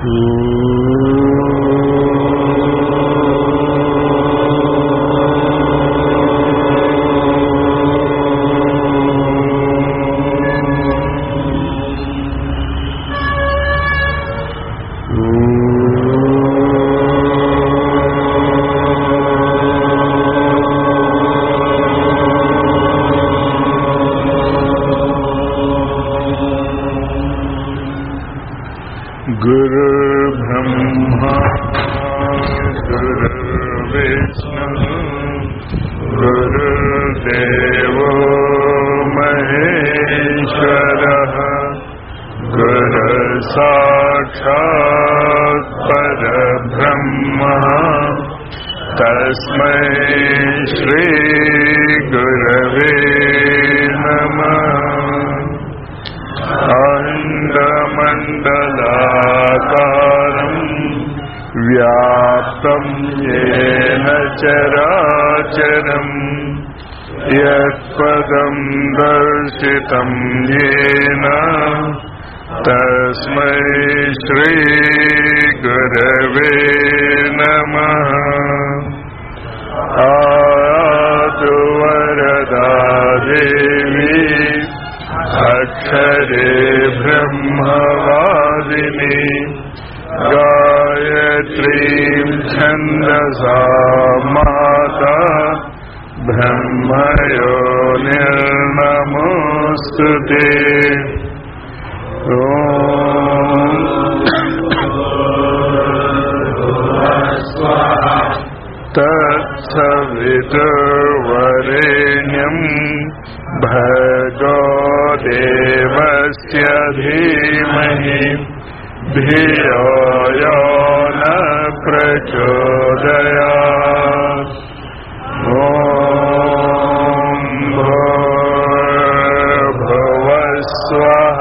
गुरुर्ब्रह्मा गुरुर्विष्णुः गुरुर्देवो महेश्वरः गुरुसाक्षात् परब्रह्मः तस्मै श्रीगुरवे नमः अण्डमण्डलाकारम् व्याप्तम् येन चराचरम् यत्पदम् दर्शितम् येन तस्मै श्रीगुरवे नमः आतु वरदा देवी अक्षरे ब्रह्मवादिनी गायत्रीम् छन्दसा माता ब्रह्मयो निर्नमोऽस्तु ते तत्सवितुर्वरेण्यम् भगो देवस्य धीमहि धियो यो न प्रचोदयात् ॐ भूर्भुवस्वः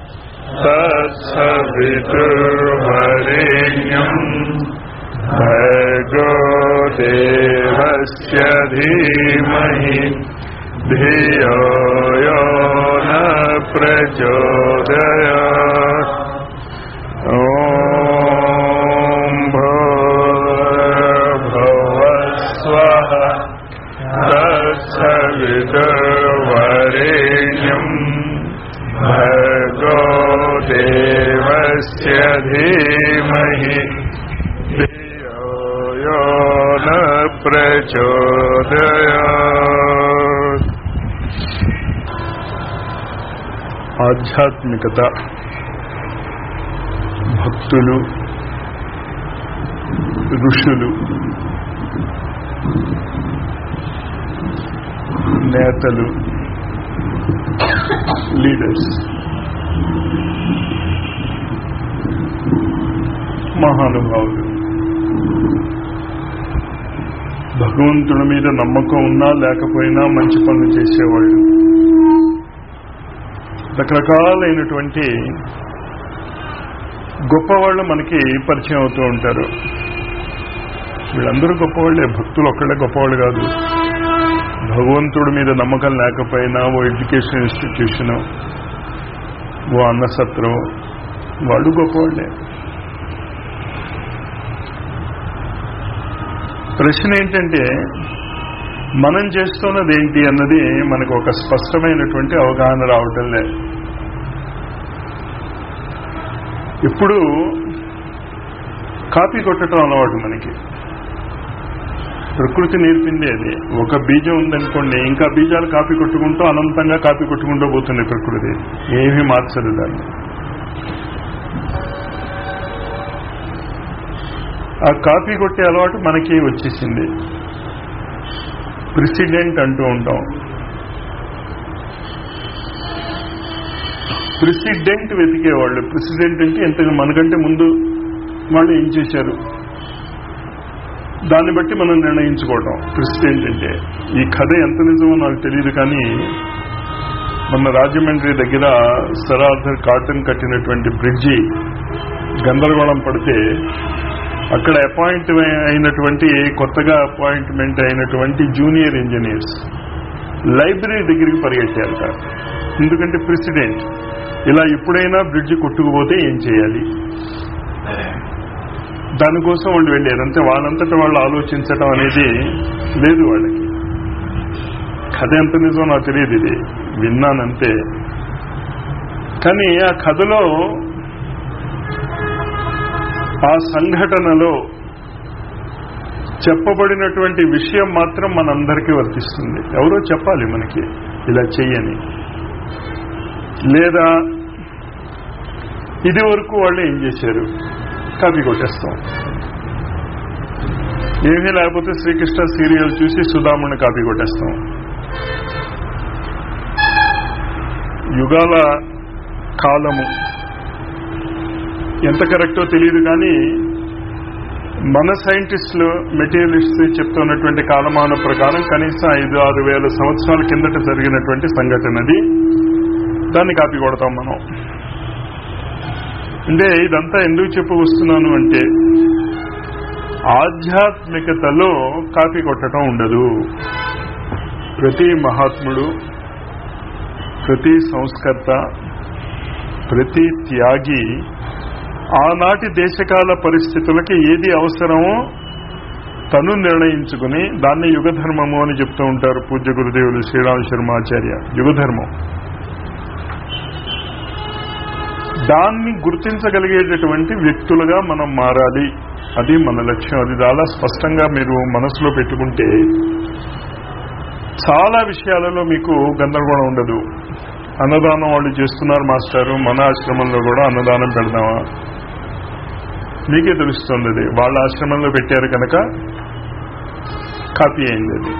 तत्सवितुर्वरेण्यम् भगो देवस्य धीमहि धियो यो न प्रचोदयात् ॐ भूर्भुवस्वः तत्सवितुर्वरेण्यम् भगो देवस्य धीमहि धियो यो न प्रचोदयात् ఆధ్యాత్మికత భక్తులు ఋషులు నేతలు లీడర్స్ మహానుభావులు భగవంతుడి మీద నమ్మకం ఉన్నా లేకపోయినా మంచి పనులు చేసేవాళ్ళు రకరకాలైనటువంటి గొప్పవాళ్ళు మనకి పరిచయం అవుతూ ఉంటారు వీళ్ళందరూ గొప్పవాళ్ళే భక్తులు ఒక్కళ్ళే గొప్పవాళ్ళు కాదు భగవంతుడి మీద నమ్మకం లేకపోయినా ఓ ఎడ్యుకేషన్ ఇన్స్టిట్యూషన్ ఓ అన్నసత్రం వాళ్ళు గొప్పవాళ్ళే ప్రశ్న ఏంటంటే మనం చేస్తున్నది ఏంటి అన్నది మనకు ఒక స్పష్టమైనటువంటి అవగాహన రావటం లే ఇప్పుడు కాపీ కొట్టడం అలవాటు మనకి ప్రకృతి నేర్పింది అది ఒక బీజం ఉందనుకోండి ఇంకా బీజాలు కాపీ కొట్టుకుంటూ అనంతంగా కాపీ కొట్టుకుంటూ పోతుంది ప్రకృతి ఏమీ మార్చదు దాన్ని ఆ కాపీ కొట్టే అలవాటు మనకి వచ్చేసింది ప్రెసిడెంట్ అంటూ ఉంటాం ప్రెసిడెంట్ వెతికేవాళ్ళు ప్రెసిడెంట్ అంటే ఎంత మనకంటే ముందు వాళ్ళు ఏం చేశారు దాన్ని బట్టి మనం నిర్ణయించుకోవటం ప్రెసిడెంట్ అంటే ఈ కథ ఎంత నిజమో నాకు తెలియదు కానీ మన రాజమండ్రి దగ్గర సర్ ఆర్థర్ కాటన్ కట్టినటువంటి బ్రిడ్జి గందరగోళం పడితే అక్కడ అపాయింట్ అయినటువంటి కొత్తగా అపాయింట్మెంట్ అయినటువంటి జూనియర్ ఇంజనీర్స్ లైబ్రరీ దగ్గరికి పరిగెట్టారట ఎందుకంటే ప్రెసిడెంట్ ఇలా ఎప్పుడైనా బ్రిడ్జి కొట్టుకుపోతే ఏం చేయాలి దానికోసం వాళ్ళు వెళ్ళారు అంతే వాళ్ళంతటా వాళ్ళు ఆలోచించడం అనేది లేదు వాళ్ళకి కథ ఎంత నిజం నాకు తెలియదు ఇది విన్నానంతే కానీ ఆ కథలో ఆ సంఘటనలో చెప్పబడినటువంటి విషయం మాత్రం మనందరికీ వర్తిస్తుంది ఎవరో చెప్పాలి మనకి ఇలా చెయ్యని లేదా ఇది వరకు వాళ్ళు ఏం చేశారు కాపీ కొట్టేస్తాం ఏమీ లేకపోతే శ్రీకృష్ణ సీరియల్ చూసి సుధాముని కాపీ కొట్టేస్తాం యుగాల కాలము ఎంత కరెక్టో తెలియదు కానీ మన సైంటిస్టులు మెటీరియలిస్ట్ చెప్తున్నటువంటి కాలమాన ప్రకారం కనీసం ఐదు ఆరు వేల సంవత్సరాల కిందట జరిగినటువంటి సంఘటనది దాన్ని కాపీ కొడతాం మనం అంటే ఇదంతా ఎందుకు చెప్పవస్తున్నాను అంటే ఆధ్యాత్మికతలో కాపీ కొట్టడం ఉండదు ప్రతి మహాత్ముడు ప్రతి సంస్కర్త ప్రతి త్యాగి ఆనాటి దేశకాల పరిస్థితులకి ఏది అవసరమో తను నిర్ణయించుకుని దాన్ని యుగధర్మము అని చెప్తూ ఉంటారు పూజ్య గురుదేవులు శ్రీరామ శర్మాచార్య యుగధర్మం దాన్ని గుర్తించగలిగేటటువంటి వ్యక్తులుగా మనం మారాలి అది మన లక్ష్యం అది చాలా స్పష్టంగా మీరు మనసులో పెట్టుకుంటే చాలా విషయాలలో మీకు గందరగోళం ఉండదు అన్నదానం వాళ్ళు చేస్తున్నారు మాస్టారు మన ఆశ్రమంలో కూడా అన్నదానం పెడదామా మీకే తెలుస్తుంది అది వాళ్ళ ఆశ్రమంలో పెట్టారు కనుక కాపీ అయింది అది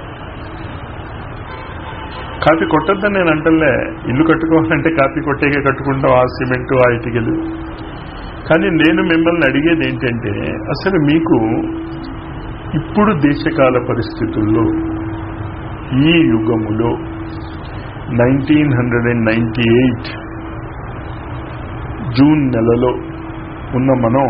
కాపీ కొట్టద్దని నేను అంటలే ఇల్లు కట్టుకోవాలంటే కాపీ కొట్టేకే కట్టుకుంటాం ఆ సిమెంట్ ఆ ఇటుకలు కానీ నేను మిమ్మల్ని అడిగేది ఏంటంటే అసలు మీకు ఇప్పుడు దేశకాల పరిస్థితుల్లో ఈ యుగములో nineteen hundred and ninety eight June నెలలో ఉన్న మనం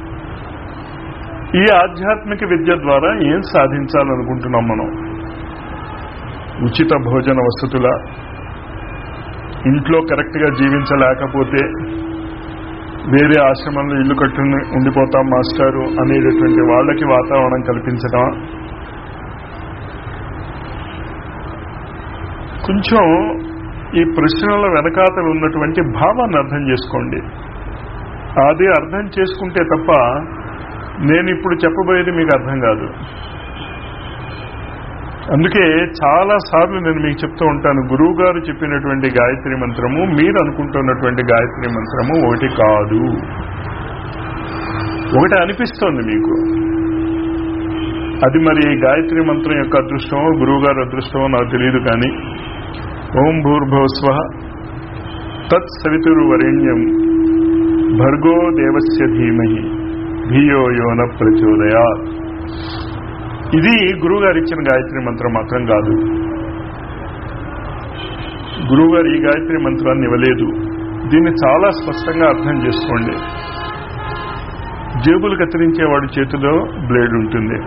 ఈ ఆధ్యాత్మిక విద్య ద్వారా ఏం సాధించాలనుకుంటున్నాం మనం ఉచిత భోజన వసతుల ఇంట్లో కరెక్ట్గా జీవించలేకపోతే వేరే ఆశ్రమంలో ఇల్లు కట్టుని ఉండిపోతాం మాస్టారు అనేటటువంటి వాళ్ళకి వాతావరణం కల్పించడం కొంచెం ఈ ప్రశ్నల వెనకాతలు ఉన్నటువంటి భావాన్ని అర్థం చేసుకోండి అది అర్థం చేసుకుంటే తప్ప నేను ఇప్పుడు చెప్పబోయేది మీకు అర్థం కాదు అందుకే చాలా సార్లు నేను మీకు చెప్తూ ఉంటాను గురువు గారు చెప్పినటువంటి గాయత్రి మంత్రము మీరు అనుకుంటున్నటువంటి గాయత్రి మంత్రము ఒకటి కాదు ఒకటి అనిపిస్తోంది మీకు అది మరి గాయత్రి మంత్రం యొక్క అదృష్టమో గురువు గారి అదృష్టమో నాకు తెలియదు కానీ ఓం భూర్భవస్వ తత్ సవితుర్వరేణ్యం భర్గో దేవస్య ధీమహి ధియో యోన ప్రచోదయా ఇది గురువుగారు ఇచ్చిన గాయత్రి మంత్రం మాత్రం కాదు గురువుగారు ఈ గాయత్రి మంత్రాన్ని ఇవ్వలేదు దీన్ని చాలా స్పష్టంగా అర్థం చేసుకోండి జేబులు కత్తిరించేవాడి చేతిలో బ్లేడ్ ఉంటుంది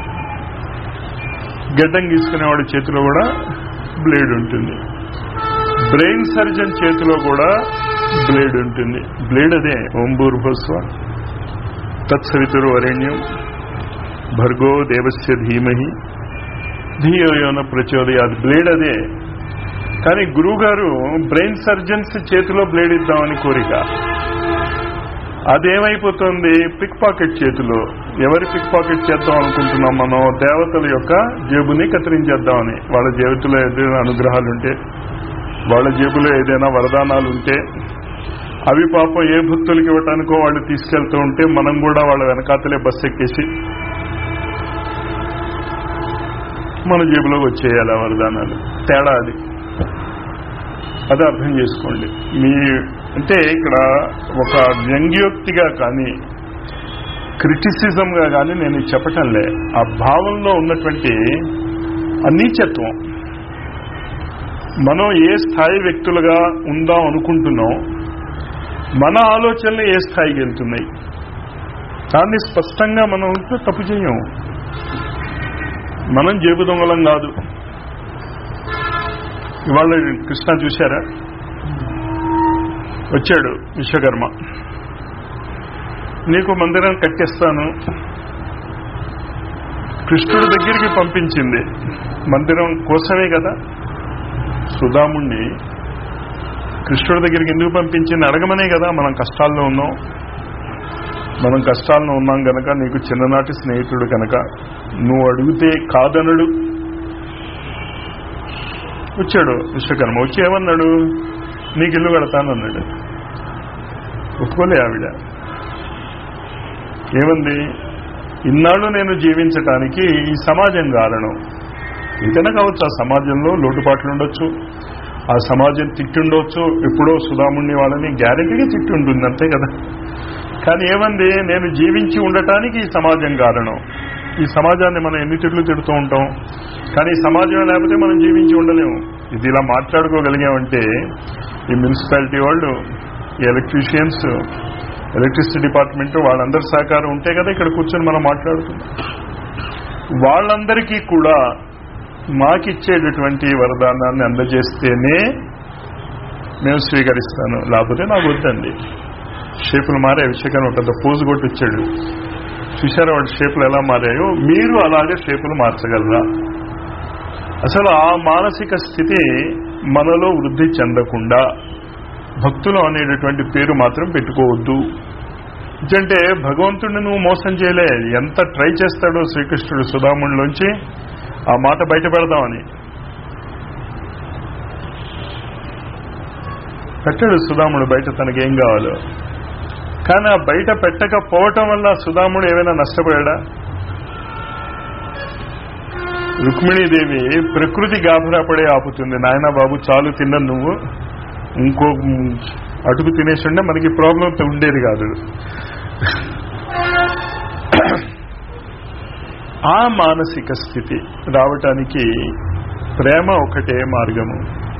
గడ్డం గీసుకునేవాడి చేతిలో కూడా బ్లేడ్ ఉంటుంది బ్రెయిన్ సర్జన్ చేతిలో కూడా బ్లేడ్ ఉంటుంది బ్లేడ్ అదే ఓంబూర్భస్వ తత్సవితురు వరేణ్యం భర్గో దేవస్య ధీమహి ధీయోన ప్రచోదయాది బ్లేడ్ అదే కానీ గురువుగారు బ్రెయిన్ సర్జన్స్ చేతిలో బ్లేడ్ ఇద్దామని కోరిక అదేమైపోతుంది పిక్ పాకెట్ చేతిలో ఎవరి పిక్ పాకెట్ చేద్దాం అనుకుంటున్నాం మనం దేవతల యొక్క జేబుని కత్తిరించేద్దామని వాళ్ళ జీవితంలో ఏదైనా అనుగ్రహాలు ఉంటే వాళ్ళ జేబులో ఏదైనా వరదానాలు ఉంటే అవి పాపం ఏ భక్తులకి ఇవ్వటానికో వాళ్ళు తీసుకెళ్తూ ఉంటే మనం కూడా వాళ్ళ వెనకాతలే బస్సు ఎక్కేసి మన జేబులోకి వచ్చేయాలి ఆ వరదానాలు తేడా అది అది అర్థం చేసుకోండి మీ అంటే ఇక్కడ ఒక వ్యంగ్యోక్తిగా కానీ క్రిటిసిజంగా కానీ నేను చెప్పటంలే ఆ భావంలో ఉన్నటువంటి అనీచత్వం మనం ఏ స్థాయి వ్యక్తులుగా ఉందాం అనుకుంటున్నాం మన ఆలోచనలు ఏ స్థాయికి వెళ్తున్నాయి దాన్ని స్పష్టంగా మనం తప్పు చేయం మనం జేబు దొంగలం కాదు ఇవాళ కృష్ణ చూశారా వచ్చాడు విశ్వకర్మ నీకు మందిరం కట్టిస్తాను కృష్ణుడి దగ్గరికి పంపించింది మందిరం కోసమే కదా సుధాముణ్ణి కృష్ణుడి దగ్గరికి ఎందుకు పంపించింది అడగమనే కదా మనం కష్టాల్లో ఉన్నాం మనం కష్టాల్లో ఉన్నాం గనక నీకు చిన్ననాటి స్నేహితుడు కనుక నువ్వు అడిగితే కాదనడు వచ్చాడు విశ్వకర్మ వచ్చి ఏమన్నాడు నీకు ఇల్లు కడతానన్నాడు ఒప్పుకోలే ఆవిడ ఏమంది ఇన్నాళ్ళు నేను జీవించటానికి ఈ సమాజం కారణం ఏదైనా కావచ్చు ఆ సమాజంలో లోటుపాట్లు ఉండొచ్చు ఆ సమాజం తిట్టుండొచ్చు ఎప్పుడో సుధాముణ్ణి వాళ్ళని గ్యారెంటీగా తిట్టుంటుంది అంతే కదా కానీ ఏమంది నేను జీవించి ఉండటానికి ఈ సమాజం కారణం ఈ సమాజాన్ని మనం ఎన్ని తిట్లు తిడుతూ ఉంటాం కానీ ఈ సమాజం లేకపోతే మనం జీవించి ఉండలేము ఇది ఇలా మాట్లాడుకోగలిగామంటే ఈ మున్సిపాలిటీ వాళ్ళు ఈ ఎలక్ట్రీషియన్స్ ఎలక్ట్రిసిటీ డిపార్ట్మెంట్ వాళ్ళందరి సహకారం ఉంటే కదా ఇక్కడ కూర్చొని మనం మాట్లాడుతున్నాం వాళ్ళందరికీ కూడా మాకిచ్చేటటువంటి వరదానాన్ని అందజేస్తేనే మేము స్వీకరిస్తాను లేకపోతే నాకు వద్దండి షేపులు మారే విషయం పెద్ద పోజు కొట్టి ఇచ్చాడు చూశారా వాటి షేపులు ఎలా మారాయో మీరు అలాగే షేపులు మార్చగలరా అసలు ఆ మానసిక స్థితి మనలో వృద్ధి చెందకుండా భక్తులు అనేటటువంటి పేరు మాత్రం పెట్టుకోవద్దు ఎందుకంటే భగవంతుడిని నువ్వు మోసం చేయలే ఎంత ట్రై చేస్తాడో శ్రీకృష్ణుడు సుధాముడిలోంచి ఆ మాట బయట పెడదామని పెట్టాడు సుధాముడు బయట తనకేం కావాలో కానీ ఆ బయట పెట్టకపోవటం వల్ల సుధాముడు ఏమైనా నష్టపోయాడా రుక్మిణీదేవి ప్రకృతి గాభరా పడే ఆపుతుంది నాయన బాబు చాలు తిన్న నువ్వు ఇంకో అటుకు తినేసి ఉంటే మనకి ప్రాబ్లం ఉండేది కాదు ఆ మానసిక స్థితి రావటానికి ప్రేమ ఒకటే మార్గము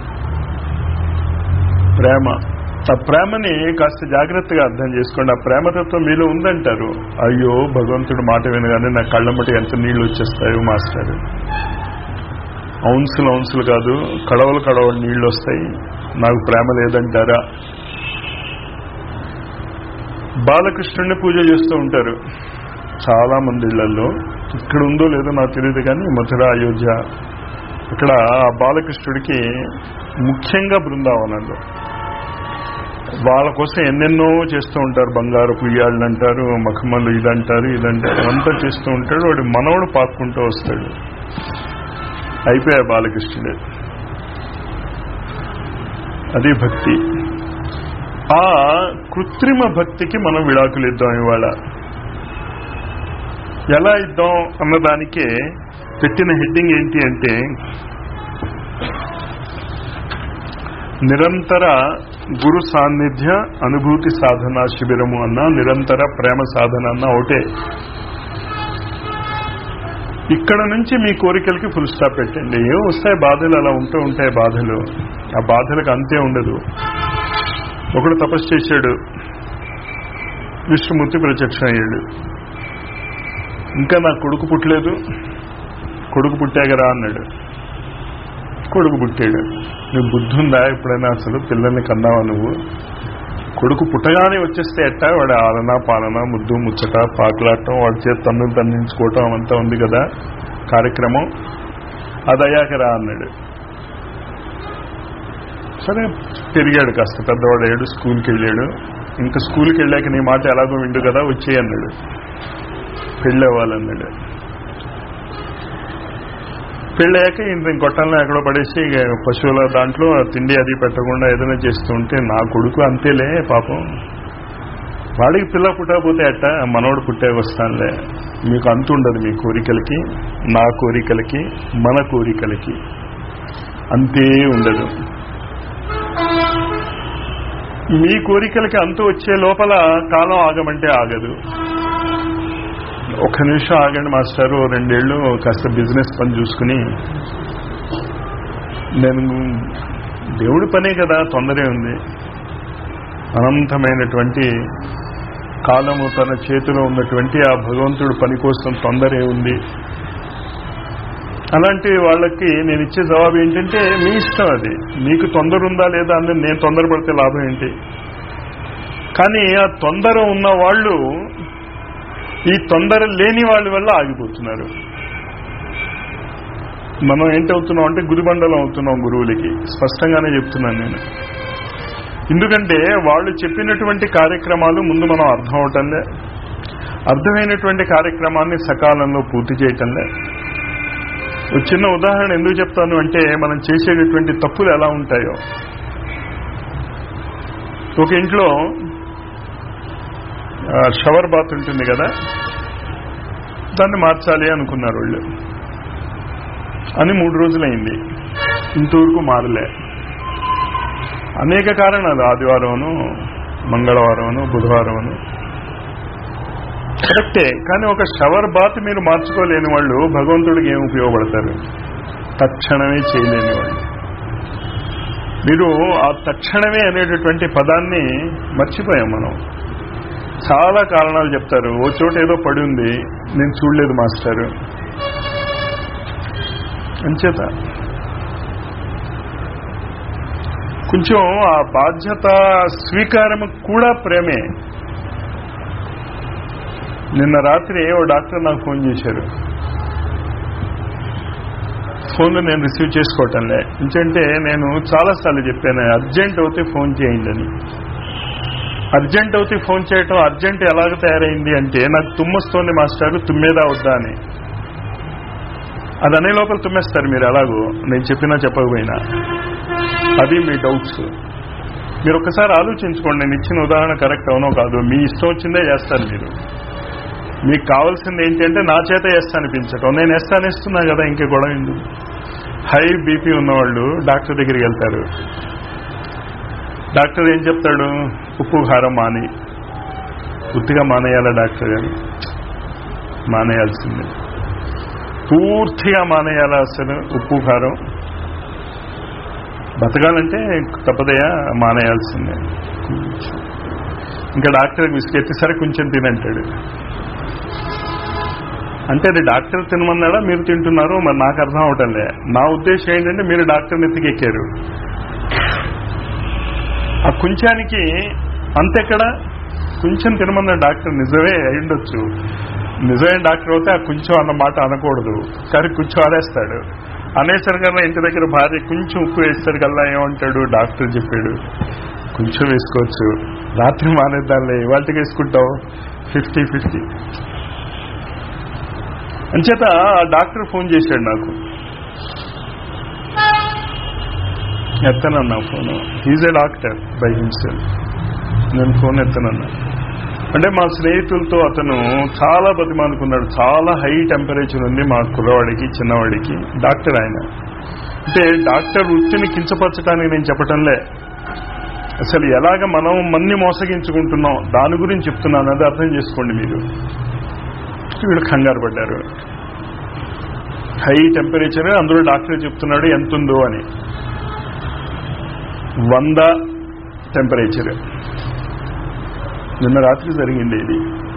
ప్రేమ ఆ ప్రేమని కాస్త జాగ్రత్తగా అర్థం చేసుకోండి ఆ ప్రేమతత్వం మీలో ఉందంటారు అయ్యో భగవంతుడు మాట వినగానే నా కళ్ళమ్మటి ఎంత నీళ్లు వచ్చేస్తాయో మాస్టర్ ఔన్సులు ఔన్సులు కాదు కడవలు కడవలు నీళ్లు వస్తాయి నాకు ప్రేమ లేదంటారా బాలకృష్ణుడిని పూజ చేస్తూ ఉంటారు చాలా మంది ఇళ్లలో ఇక్కడ ఉందో లేదో నాకు తెలియదు కానీ మధుర అయోధ్య ఇక్కడ ఆ బాలకృష్ణుడికి ముఖ్యంగా బృందావనంలో వాళ్ళ కోసం ఎన్నెన్నో చేస్తూ ఉంటారు బంగారు పుయ్యాళ్ళు అంటారు మఖమలు ఇదంటారు ఇదంటారు అంతా చేస్తూ ఉంటాడు వాడు మనవడు పాక్కుంటూ వస్తాడు అయిపోయా బాలకృష్ణుడే అది భక్తి ఆ కృత్రిమ భక్తికి మనం విడాకులు ఇద్దాం ఇవాళ ఎలా ఇద్దాం అన్నదానికే పెట్టిన హెడ్డింగ్ ఏంటి అంటే నిరంతర గురు సాన్నిధ్య అనుభూతి సాధన శిబిరము అన్న నిరంతర ప్రేమ సాధన అన్న ఒకటే ఇక్కడ నుంచి మీ కోరికలకి ఫుల్ స్టాప్ పెట్టండి ఏం వస్తాయి బాధలు అలా ఉంటూ ఉంటాయి బాధలు ఆ బాధలకు అంతే ఉండదు ఒకడు తపస్సు చేశాడు విష్ణుమూర్తి ప్రత్యక్షం అయ్యాడు ఇంకా నా కొడుకు పుట్టలేదు కొడుకు పుట్టాగరా అన్నాడు కొడుకు పుట్టాడు నువ్వు బుద్ధి ఉందా ఎప్పుడైనా అసలు పిల్లల్ని కన్నావా నువ్వు కొడుకు పుట్టగానే వచ్చేస్తే ఎట్టా వాడు ఆలన పాలన ముద్దు ముచ్చట పాకులాడటం వాడి చేతి తన్నులు తండించుకోవటం అవంతా ఉంది కదా కార్యక్రమం అది అయ్యాక రా అన్నాడు సరే పెరిగాడు కాస్త పెద్దవాడు అయ్యాడు స్కూల్కి వెళ్ళాడు ఇంకా స్కూల్కి వెళ్ళాక నీ మాట ఎలాగో విండు కదా వచ్చేయి అన్నాడు పెళ్ళి అవ్వాలన్నాడు పెళ్ళాక ఇంత గొట్టంలో ఎక్కడో పడేసి ఇక పశువుల దాంట్లో తిండి అది పెట్టకుండా ఏదైనా చేస్తూ ఉంటే నా కొడుకు అంతేలే పాపం వాడికి పిల్ల పుట్టకపోతే అట్ట మనోడు పుట్టే వస్తానులే మీకు అంతు ఉండదు మీ కోరికలకి నా కోరికలకి మన కోరికలకి అంతే ఉండదు మీ కోరికలకి అంతు వచ్చే లోపల కాలం ఆగమంటే ఆగదు ఒక్క నిమిషం ఆగండి మాస్టారు రెండేళ్లు కాస్త బిజినెస్ పని చూసుకుని నేను దేవుడి పనే కదా తొందరే ఉంది అనంతమైనటువంటి కాలము తన చేతిలో ఉన్నటువంటి ఆ భగవంతుడు పని కోసం తొందరే ఉంది అలాంటి వాళ్ళకి నేను ఇచ్చే జవాబు ఏంటంటే మీ ఇష్టం అది మీకు తొందర ఉందా లేదా అని నేను తొందరపడితే లాభం ఏంటి కానీ ఆ తొందర ఉన్న వాళ్ళు ఈ తొందర లేని వాళ్ళ వల్ల ఆగిపోతున్నారు మనం ఏంటవుతున్నాం అంటే గురిబండలం అవుతున్నాం గురువులకి స్పష్టంగానే చెప్తున్నాను నేను ఎందుకంటే వాళ్ళు చెప్పినటువంటి కార్యక్రమాలు ముందు మనం అర్థం అవటంలే అర్థమైనటువంటి కార్యక్రమాన్ని సకాలంలో పూర్తి చేయటంలే ఒక చిన్న ఉదాహరణ ఎందుకు చెప్తాను అంటే మనం చేసేటటువంటి తప్పులు ఎలా ఉంటాయో ఒక ఇంట్లో షవర్ బాత్ ఉంటుంది కదా దాన్ని మార్చాలి అనుకున్నారు వాళ్ళు అని మూడు రోజులైంది ఇంతవరకు మారలే అనేక కారణాలు ఆదివారమును మంగళవారమును బుధవారమును కరెక్టే కానీ ఒక షవర్ బాత్ మీరు మార్చుకోలేని వాళ్ళు భగవంతుడికి ఏం ఉపయోగపడతారు తక్షణమే చేయలేని వాళ్ళు మీరు ఆ తక్షణమే అనేటటువంటి పదాన్ని మర్చిపోయాం మనం చాలా కారణాలు చెప్తారు ఓ చోట ఏదో పడి ఉంది నేను చూడలేదు మాస్టర్ అంచేత కొంచెం ఆ బాధ్యత స్వీకారం కూడా ప్రేమే నిన్న రాత్రి ఓ డాక్టర్ నాకు ఫోన్ చేశారు ఫోన్లో నేను రిసీవ్ చేసుకోవటంలే ఎందుకంటే నేను చాలాసార్లు చెప్పాను అర్జెంట్ అవుతే ఫోన్ చేయండి అని అర్జెంట్ అవుతే ఫోన్ చేయటం అర్జెంట్ ఎలాగ తయారైంది అంటే నాకు తుమ్మొస్తోంది మాస్టర్ తుమ్మేదా వద్దా అని అది అనే లోపల తుమ్మేస్తారు మీరు ఎలాగో నేను చెప్పినా చెప్పకపోయినా అది మీ డౌట్స్ మీరు ఒకసారి ఆలోచించుకోండి నేను ఇచ్చిన ఉదాహరణ కరెక్ట్ అవునో కాదు మీ ఇష్టం వచ్చిందే చేస్తారు మీరు మీకు కావాల్సింది ఏంటి అంటే నా చేత వేస్తా అనిపించటం నేను వేస్తా అనేస్తున్నా కదా ఇంకే గొడవ ఎందుకు హై బీపీ ఉన్నవాళ్ళు డాక్టర్ దగ్గరికి వెళ్తారు డాక్టర్ ఏం చెప్తాడు ఉప్పు కారం మాని ఉత్తిగా మానేయాలా డాక్టర్ గారు మానేయాల్సిందే పూర్తిగా మానేయాలా అసలు ఉప్పు కారం బతకాలంటే తప్పదయా మానేయాల్సిందే ఇంకా డాక్టర్ విసికెత్తి సరే కొంచెం తినంటాడు అంటే అది డాక్టర్ తినమన్నాడా మీరు తింటున్నారు మరి నాకు అర్థం అవటంలే నా ఉద్దేశం ఏంటంటే మీరు డాక్టర్ ఎత్తికెక్కారు ఆ కొంచానికి అంతెక్కడ కొంచెం తినమన్న డాక్టర్ నిజమే అయిండొచ్చు నిజమైన డాక్టర్ అయితే ఆ కొంచెం అన్న మాట అనకూడదు కానీ కొంచెం ఆడేస్తాడు అనేసరికల్లా ఇంటి దగ్గర భార్య కొంచెం ఉప్పు వేసరికల్లా ఏమంటాడు డాక్టర్ చెప్పాడు కొంచెం వేసుకోవచ్చు రాత్రి మానేద్దాంలే ఇవాళకి వేసుకుంటావు ఫిఫ్టీ ఫిఫ్టీ అంచేత ఆ డాక్టర్ ఫోన్ చేశాడు నాకు ఎత్తనన్నా phone is a doctor by himself నేను ఫోన్ ఎత్తనన్నా అంటే మా స్నేహితులతో అతను చాలా బతిమానుకున్నాడు చాలా హై టెంపరేచర్ ఉంది మా కుర్రవాడికి చిన్నవాడికి డాక్టర్ ఆయన అంటే డాక్టర్ వృత్తిని కించపరచడానికి నేను చెప్పటంలే అసలు ఎలాగ మనం మన్ని మోసగించుకుంటున్నాం దాని గురించి చెప్తున్నాను అది అర్థం చేసుకోండి మీరు వీళ్ళు కంగారు పడ్డారు హై టెంపరేచర్ అందులో డాక్టర్ చెప్తున్నాడు ఎంత ఉందో అని వంద టెంపరేచర్ నిన్న రాత్రి జరిగింది ఇది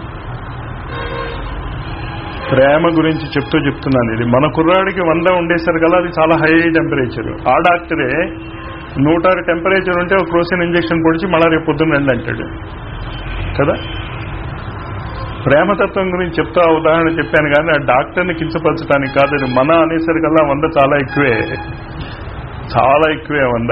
ప్రేమ గురించి చెప్తూ చెప్తున్నాను ఇది మన కుర్రాడికి వంద ఉండేసరికల్లా అది చాలా హై టెంపరేచర్ ఆ డాక్టరే నూట ఆరు టెంపరేచర్ ఉంటే ఒక క్రోసిన్ ఇంజెక్షన్ పొడిచి మళ్ళా రేపు పొద్దున్న రండి అంటాడు కదా ప్రేమతత్వం గురించి చెప్తా ఉదాహరణ చెప్పాను కానీ ఆ డాక్టర్ని కించపరచడానికి కాదు అది మన అనేసరికల్లా వంద చాలా ఎక్కువే చాలా ఎక్కువే వంద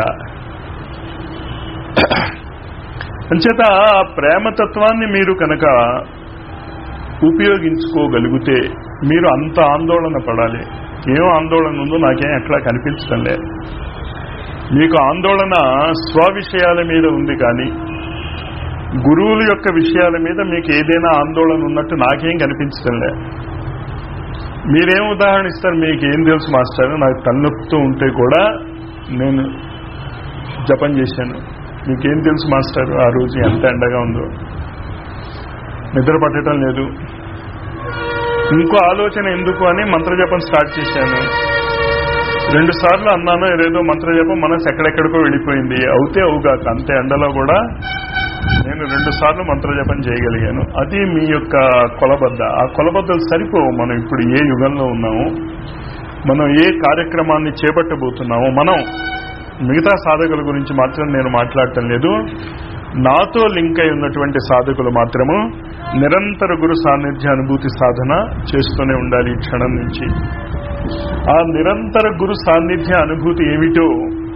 అంచేత ఆ ప్రేమతత్వాన్ని మీరు కనుక ఉపయోగించుకోగలిగితే మీరు అంత ఆందోళన పడాలి ఏం ఆందోళన ఉందో నాకేం ఎక్కడా కనిపించడం లేదు మీకు ఆందోళన స్వ విషయాల మీద ఉంది కానీ గురువుల యొక్క విషయాల మీద మీకు ఏదైనా ఆందోళన ఉన్నట్టు నాకేం కనిపించడం లేదు మీరేం ఉదాహరణ ఇస్తారు మీకు ఏం తెలుసు మాస్టర్ నాకు తలనొప్పుతూ ఉంటే కూడా నేను జపం చేశాను మీకేం తెలుసు మాస్టర్ ఆ రోజు ఎంత ఎండగా ఉందో నిద్ర పట్టడం లేదు ఇంకో ఆలోచన ఎందుకు అని మంత్రజపం స్టార్ట్ చేశాను రెండు సార్లు అన్నాను ఏదేదో మంత్రజపం మనసు ఎక్కడెక్కడికో వెళ్ళిపోయింది అవుతే అవుగాక అంతే ఎండలో కూడా నేను రెండు సార్లు మంత్రజపం చేయగలిగాను అది మీ యొక్క కొలబద్ద ఆ కొలబద్దలు సరిపోవు మనం ఇప్పుడు ఏ యుగంలో ఉన్నాము మనం ఏ కార్యక్రమాన్ని చేపట్టబోతున్నామో మనం మిగతా సాధకుల గురించి మాత్రం నేను మాట్లాడటం లేదు నాతో లింక్ అయి ఉన్నటువంటి సాధకులు మాత్రము నిరంతర గురు సాన్నిధ్య అనుభూతి సాధన చేస్తూనే ఉండాలి ఈ క్షణం నుంచి ఆ నిరంతర గురు సాన్నిధ్య అనుభూతి ఏమిటో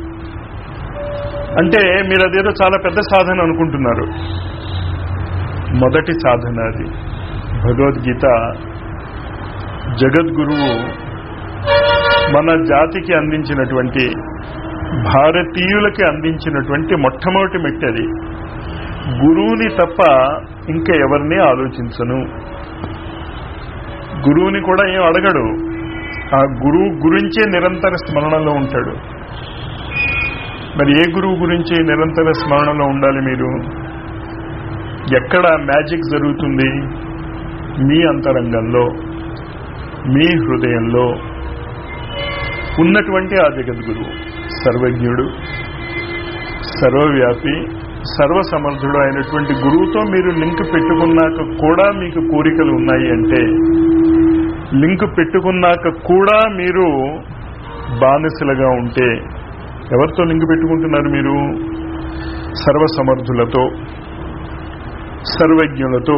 అంటే మీరు అదేదో చాలా పెద్ద సాధన అనుకుంటున్నారు మొదటి సాధన అది భగవద్గీత జగద్గురువు మన జాతికి అందించినటువంటి భారతీయులకి అందించినటువంటి మొట్టమొదటి మెట్టి అది గురువుని తప్ప ఇంకా ఎవరిని ఆలోచించను గురువుని కూడా ఏం అడగడు ఆ గురువు గురించే నిరంతర స్మరణలో ఉంటాడు మరి ఏ గురువు గురించి నిరంతర స్మరణలో ఉండాలి మీరు ఎక్కడ మ్యాజిక్ జరుగుతుంది మీ అంతరంగంలో మీ హృదయంలో ఉన్నటువంటి ఆ జగద్గురువు సర్వజ్ఞుడు సర్వవ్యాపి సర్వసమర్థుడు అయినటువంటి గురువుతో మీరు లింక్ పెట్టుకున్నాక కూడా మీకు కోరికలు ఉన్నాయి అంటే లింక్ పెట్టుకున్నాక కూడా మీరు బానిసలుగా ఉంటే ఎవరితో లింక్ పెట్టుకుంటున్నారు మీరు సర్వసమర్థులతో సర్వజ్ఞులతో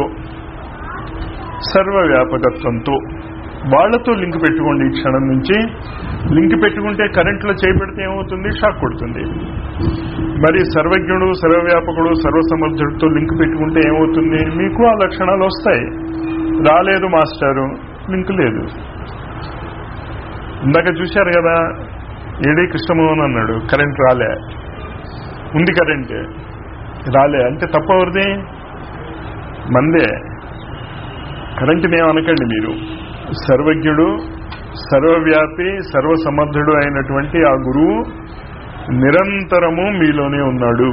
సర్వవ్యాపకత్వంతో వాళ్లతో లింక్ పెట్టుకోండి ఈ క్షణం నుంచి లింక్ పెట్టుకుంటే కరెంట్లో చేపెడితే ఏమవుతుంది షాక్ కొడుతుంది మరి సర్వజ్ఞుడు సర్వవ్యాపకుడు సర్వసమర్థుడితో లింక్ పెట్టుకుంటే ఏమవుతుంది మీకు ఆ లక్షణాలు వస్తాయి రాలేదు మాస్టారు లింక్ లేదు ఇందాక చూశారు కదా ఏడి కృష్ణమోహన్ అన్నాడు కరెంట్ రాలే ఉంది కరెంట్ రాలే అంటే తప్పవరిది మందే కరెంట్ని ఏమనకండి మీరు సర్వజ్ఞుడు సర్వవ్యాపి సర్వసమర్థుడు అయినటువంటి ఆ గురువు నిరంతరము మీలోనే ఉన్నాడు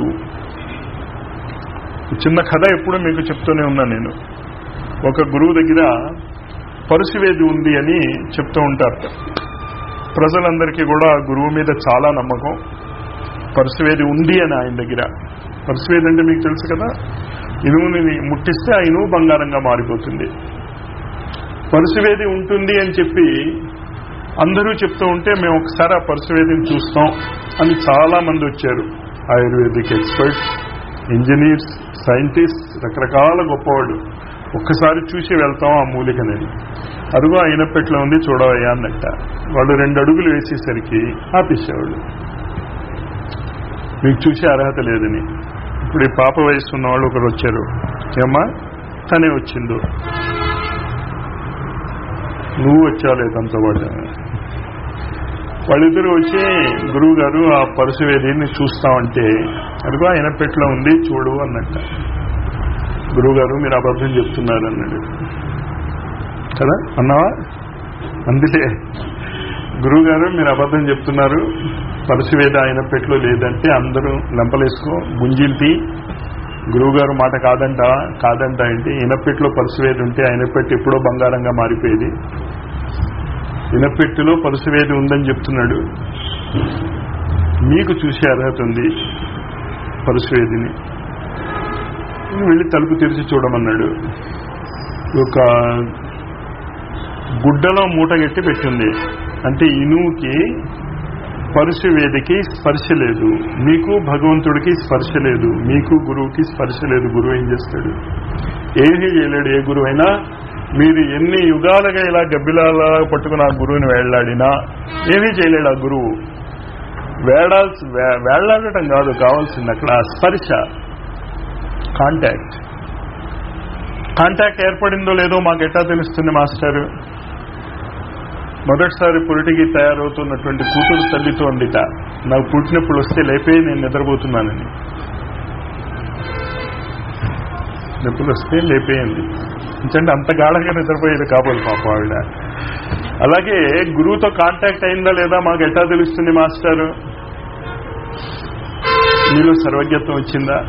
చిన్న కథ ఎప్పుడు మీకు చెప్తూనే ఉన్నాను నేను ఒక గురువు దగ్గర పరుసువేది ఉంది అని చెప్తూ ఉంటారు ప్రజలందరికీ కూడా ఆ గురువు మీద చాలా నమ్మకం పరుసువేది ఉంది అని ఆయన దగ్గర పరుసువేది అంటే మీకు తెలుసు కదా ఇనుముని ముట్టిస్తే ఆ ఇనుము బంగారంగా మారిపోతుంది పరుసువేది ఉంటుంది అని చెప్పి అందరూ చెప్తూ ఉంటే మేము ఒకసారి ఆ పరుసువేదిని చూస్తాం అని చాలా మంది వచ్చారు ఆయుర్వేదిక్ ఎక్స్పర్ట్స్ ఇంజనీర్స్ సైంటిస్ట్ రకరకాల గొప్పవాళ్ళు ఒక్కసారి చూసి వెళ్తాం ఆ మూలికనేది అరుగు అయినప్పట్లో ఉంది చూడవయ్యా అన్నట్ట వాళ్ళు రెండు అడుగులు వేసేసరికి ఆపేసేవాళ్ళు మీకు చూసే అర్హత లేదని ఇప్పుడు ఈ పాప వయసు ఉన్న వాళ్ళు ఒకరు వచ్చారు ఏమ్మా తనే వచ్చిందో నువ్వు వచ్చావులే తనతో పాటు వాళ్ళిద్దరూ వచ్చి గురువు గారు ఆ పరుసువేదిని చూస్తామంటే అదిగో ఆయన పెట్లో ఉంది చూడు అన్నట్ట గురువు గారు మీరు అబద్ధం చెప్తున్నారు అన్నాడు కదా అన్నావా అందుకే గురువు గారు మీరు అబద్ధం చెప్తున్నారు పరశువేద ఆయన పెట్లో లేదంటే అందరూ లెంపలేసుకో గుంజింటి గురువు గారు మాట కాదంట కాదంట అంటే ఇనపెట్లో పరుసువేది ఉంటే ఆయన పెట్టి ఎప్పుడో బంగారంగా మారిపోయేది ఇనపెట్టిలో పరుసువేది ఉందని చెప్తున్నాడు మీకు చూసే అర్హత ఉంది పరుసువేదిని వెళ్ళి తలుపు తెరిచి చూడమన్నాడు ఒక గుడ్డలో మూటగట్టి పెట్టింది అంటే ఇనువుకి పరుశువేదికి స్పర్శ లేదు మీకు భగవంతుడికి స్పర్శ లేదు మీకు గురువుకి స్పర్శ లేదు గురువు ఏం చేస్తాడు ఏమీ చేయలేడు ఏ గురువు అయినా మీరు ఎన్ని యుగాలుగా ఇలా గబ్బిలాలా పట్టుకుని ఆ గురువుని వేళ్లాడినా ఏమీ చేయలేడు ఆ గురువు వేడాల్సి వేళ్లాడటం కాదు కావాల్సింది అక్కడ ఆ స్పర్శ కాంటాక్ట్ కాంటాక్ట్ ఏర్పడిందో లేదో మాకు ఎట్టా తెలుస్తుంది మాస్టర్ మొదటిసారి పురిటికి తయారవుతున్నటువంటి కూతురు తల్లితో అందిట నాకు పుట్టినప్పుడు వస్తే లేపే నేను నిద్రపోతున్నానని నొప్పులు వస్తే లేపేయండి ఎందుకంటే అంత గాఢంగా నిద్రపోయేది కాబోలు పాప ఆవిడ అలాగే గురువుతో కాంటాక్ట్ అయిందా లేదా మాకు ఎట్టా తెలుస్తుంది మాస్టారు మీలో సర్వజ్ఞత్వం వచ్చిందా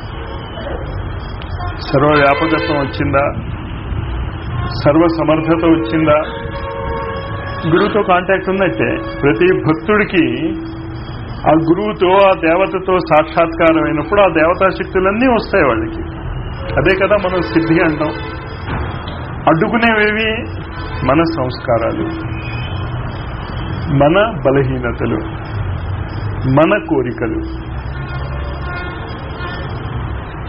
సర్వవ్యాపకత్వం వచ్చిందా సర్వ సమర్థత వచ్చిందా గురువుతో కాంటాక్ట్ ఉన్నట్టే ప్రతి భక్తుడికి ఆ గురువుతో ఆ దేవతతో సాక్షాత్కారం అయినప్పుడు ఆ దేవతా శక్తులన్నీ వస్తాయి వాళ్ళకి అదే కదా మనం సిద్ధి అంటాం అడ్డుకునేవేవి మన సంస్కారాలు మన బలహీనతలు మన కోరికలు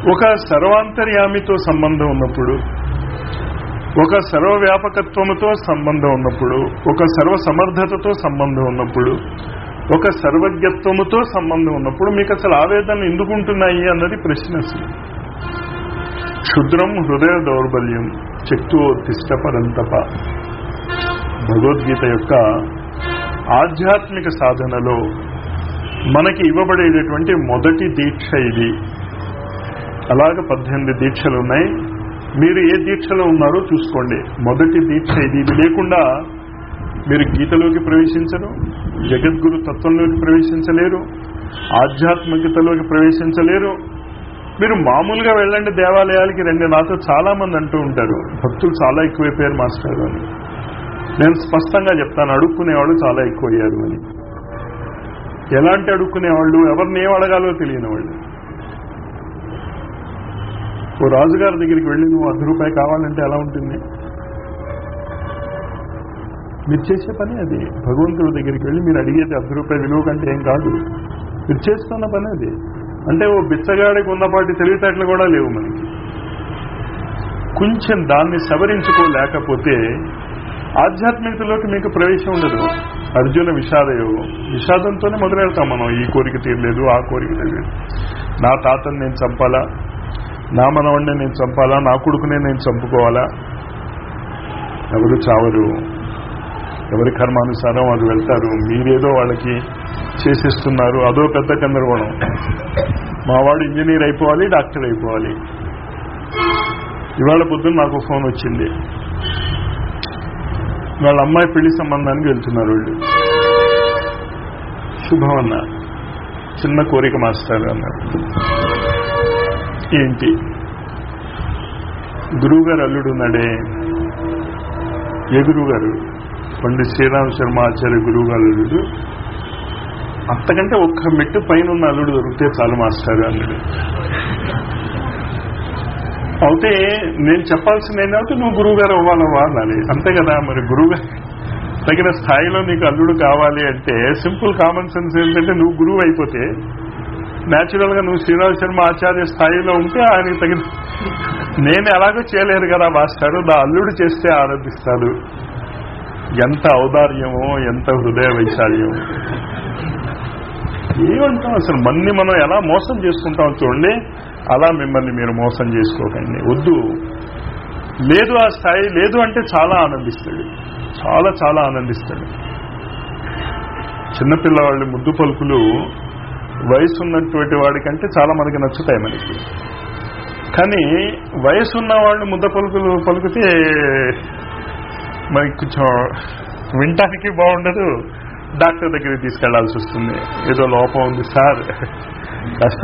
ఒక సర్వాంతర్యామితో సంబంధం ఉన్నప్పుడు ఒక సర్వవ్యాపకత్వముతో సంబంధం ఉన్నప్పుడు ఒక సర్వ సమర్థతతో సంబంధం ఉన్నప్పుడు ఒక సర్వజ్ఞత్వముతో సంబంధం ఉన్నప్పుడు మీకు అసలు ఆవేదనలు ఎందుకుంటున్నాయి అన్నది ప్రశ్న అసలు క్షుద్రం హృదయ దౌర్బల్యం శక్తువోత్తిష్ట పరంతప భగవద్గీత యొక్క ఆధ్యాత్మిక సాధనలో మనకి ఇవ్వబడేటటువంటి మొదటి దీక్ష ఇది అలాగ పద్దెనిమిది దీక్షలు ఉన్నాయి మీరు ఏ దీక్షలో ఉన్నారో చూసుకోండి మొదటి దీక్ష ఇది ఇది లేకుండా మీరు గీతలోకి ప్రవేశించరు జగద్గురు తత్వంలోకి ప్రవేశించలేరు ఆధ్యాత్మికతలోకి ప్రవేశించలేరు మీరు మామూలుగా వెళ్ళండి దేవాలయాలకి రండి నాతో చాలా మంది అంటూ ఉంటారు భక్తులు చాలా ఎక్కువైపోయారు మాస్టర్ అని నేను స్పష్టంగా చెప్తాను అడుక్కునేవాళ్ళు చాలా ఎక్కువయ్యారు అని ఎలాంటి అడుక్కునేవాళ్ళు ఎవరిని ఏం అడగాలో తెలియని వాళ్ళు ఓ రాజుగారి దగ్గరికి వెళ్ళి నువ్వు అర్ధ రూపాయి కావాలంటే ఎలా ఉంటుంది మీరు చేసే పని అది భగవంతుడి దగ్గరికి వెళ్ళి మీరు అడిగేది అర్ధ రూపాయి విలువ కంటే ఏం కాదు మీరు చేస్తున్న పని అది అంటే ఓ బిచ్చగాడికి ఉన్నపాటి తెలివితేటలు కూడా లేవు మనకి కొంచెం దాన్ని సవరించుకోలేకపోతే ఆధ్యాత్మికతలోకి మీకు ప్రవేశం ఉండదు అర్జున విషాద యోగం విషాదంతోనే మొదలెడతాం మనం ఈ కోరిక తీరలేదు ఆ కోరిక తీరలేదు నా తాతని నేను చంపాలా నా మనవాడిని నేను చంపాలా నా కొడుకునే నేను చంపుకోవాలా ఎవరు చావరు ఎవరి కర్మానుసారం వాళ్ళు వెళ్తారు మీరేదో వాళ్ళకి చేసిస్తున్నారు అదో పెద్ద గందరగోళం మావాడు ఇంజనీర్ అయిపోవాలి డాక్టర్ అయిపోవాలి ఇవాళ పొద్దున్న నాకు ఫోన్ వచ్చింది వాళ్ళ అమ్మాయి పెళ్లి సంబంధానికి వెళ్తున్నారు వాళ్ళు శుభం అన్న చిన్న కోరిక మాస్టర్ అన్నారు ఏంటి గురువుగారు అల్లుడు ఉన్నాడే ఏ గురువు గారు పండిత్ శ్రీరామ శర్మ ఆచార్య గురువు గారు అల్లుడు అంతకంటే ఒక్క మెట్టు పైన ఉన్న అల్లుడు దొరికితే చాలు మాస్టర్ అన్నాడు అయితే నేను చెప్పాల్సింది ఏంటంటే నువ్వు గురువు గారు అవ్వాలవ్వా అనాలి అంతే కదా మరి గురువు గారు తగిన స్థాయిలో నీకు అల్లుడు కావాలి అంటే సింపుల్ కామన్ సెన్స్ ఏంటంటే నువ్వు గురువు అయిపోతే న్యాచురల్ గా నువ్వు శ్రీరామ శర్మ ఆచార్య స్థాయిలో ఉంటే ఆయనకి తగిన నేను ఎలాగో చేయలేరు కదా మాస్టారు నా అల్లుడు చేస్తే ఆనందిస్తాడు ఎంత ఔదార్యమో ఎంత హృదయ వైశాల్యమో ఏమంటాం అసలు మన్ని మనం ఎలా మోసం చేసుకుంటాం చూడండి అలా మిమ్మల్ని మీరు మోసం చేసుకోకండి వద్దు లేదు ఆ స్థాయి లేదు అంటే చాలా ఆనందిస్తాడు చాలా చాలా ఆనందిస్తాడు చిన్నపిల్లవాళ్ళు ముద్దు పలుకులు వయసు ఉన్నటువంటి వాడికంటే చాలా మనకి నచ్చుతాయి మనకి కానీ వయసు ఉన్న వాళ్ళు ముద్ద పలుకులు పలుకుతే మనకి కొంచెం వినటానికి బాగుండదు డాక్టర్ దగ్గరికి తీసుకెళ్లాల్సి వస్తుంది ఏదో లోపం ఉంది సార్ కాస్త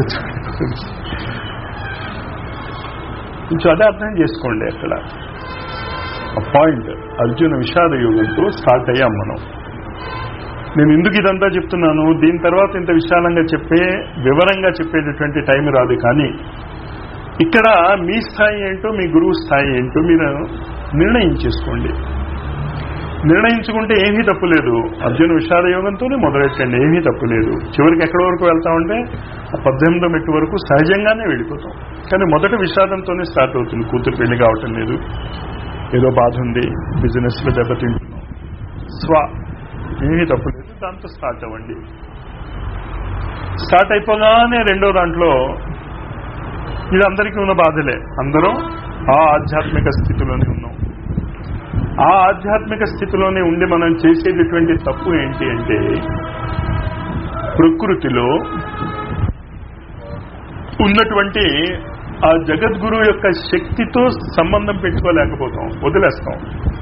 కొంచెం అదే అర్థం చేసుకోండి అక్కడ ఆ పాయింట్ అర్జున విషాద యోగంతో స్టార్ట్ అయ్యాం మనం నేను ఎందుకు ఇదంతా చెప్తున్నాను దీని తర్వాత ఇంత విశాలంగా చెప్పే వివరంగా చెప్పేటటువంటి టైం రాదు కానీ ఇక్కడ మీ స్థాయి ఏంటో మీ గురువు స్థాయి ఏంటో మీరు నిర్ణయించేసుకోండి నిర్ణయించుకుంటే ఏమీ తప్పులేదు అర్జున విషాద యోగంతోనే మొదలెట్టండి ఏమీ తప్పులేదు చివరికి ఎక్కడి వరకు వెళ్తామంటే ఆ పద్దెనిమిదో మెట్టు వరకు సహజంగానే వెళ్ళిపోతాం కానీ మొదట విషాదంతోనే స్టార్ట్ అవుతుంది కూతురు పెళ్లి కావటం లేదు ఏదో బాధ ఉంది బిజినెస్ లో దెబ్బతింటున్నాం స్వ ఏమీ తప్పులేదు దాంతో స్టార్ట్ అవ్వండి స్టార్ట్ అయిపోగానే రెండో దాంట్లో ఇది అందరికీ ఉన్న బాధలే అందరం ఆ ఆధ్యాత్మిక స్థితిలోనే ఉన్నాం ఆ ఆధ్యాత్మిక స్థితిలోనే ఉండి మనం చేసేటటువంటి తప్పు ఏంటి అంటే ప్రకృతిలో ఉన్నటువంటి ఆ జగద్గురు యొక్క శక్తితో సంబంధం పెట్టుకోలేకపోతాం వదిలేస్తాం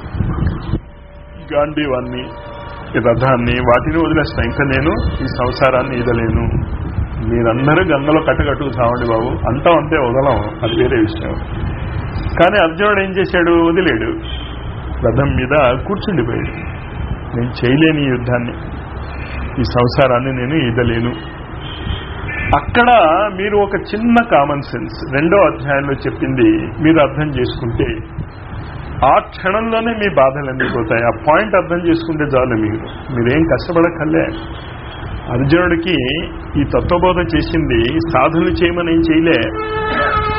గాంధీవాన్ని ఈ రథాన్ని వాటిని వదిలేస్తాం ఇంకా నేను ఈ సంసారాన్ని ఈదలేను మీరందరూ గంగలో కట్టకట్టుకు చావండి బాబు అంతా అంతే వదలం అది వేరే విషయం కానీ అర్జునుడు ఏం చేశాడు వదిలేడు రథం మీద కూర్చుండిపోయాడు నేను చేయలేని ఈ యుద్ధాన్ని ఈ సంసారాన్ని నేను ఈదలేను అక్కడ మీరు ఒక చిన్న కామన్ సెన్స్ రెండో అధ్యాయంలో చెప్పింది మీరు అర్థం చేసుకుంటే ఆ క్షణంలోనే మీ బాధలన్నీ పోతాయి ఆ పాయింట్ అర్థం చేసుకుంటే చాలు మీరు మీరేం కష్టపడక్కర్లే అర్జునుడికి ఈ తత్వబోధ చేసింది సాధనలు చేయమని ఏం చేయలే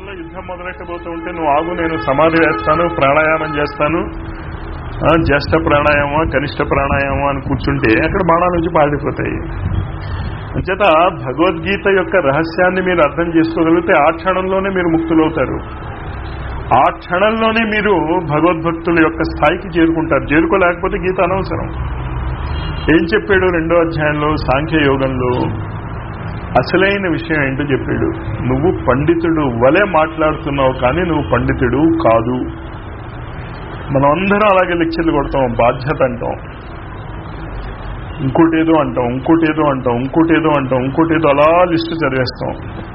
యుద్ధంలో యుద్ధం మొదలెట్టబోతూ ఉంటే నువ్వు ఆగు నేను సమాధి వేస్తాను ప్రాణాయామం చేస్తాను ఆ, జ్యేష్ఠ ప్రాణాయామం కనిష్ట ప్రాణాయామం అని కూర్చుంటే అక్కడ బాణాల నుంచి పాడిపోతాయి అంచేత భగవద్గీత యొక్క రహస్యాన్ని మీరు అర్థం చేసుకోగలిగితే ఆ క్షణంలోనే మీరు ముక్తులవుతారు ఆ క్షణంలోనే మీరు భగవద్భక్తుల యొక్క స్థాయికి చేరుకుంటారు చేరుకోలేకపోతే గీత అనవసరం ఏం చెప్పాడు రెండో అధ్యాయంలో సాంఖ్య యోగంలో అసలైన విషయం ఏంటో చెప్పాడు నువ్వు పండితుడు వలె మాట్లాడుతున్నావు కానీ నువ్వు పండితుడు కాదు మనం అందరం అలాగే లెక్చర్లు కొడతాం బాధ్యత అంటాం ఇంకోటేదో అంటాం ఇంకోటేదో అంటాం ఇంకోటేదో అంటాం ఇంకోటేదో అలా లిస్టు చదివేస్తాం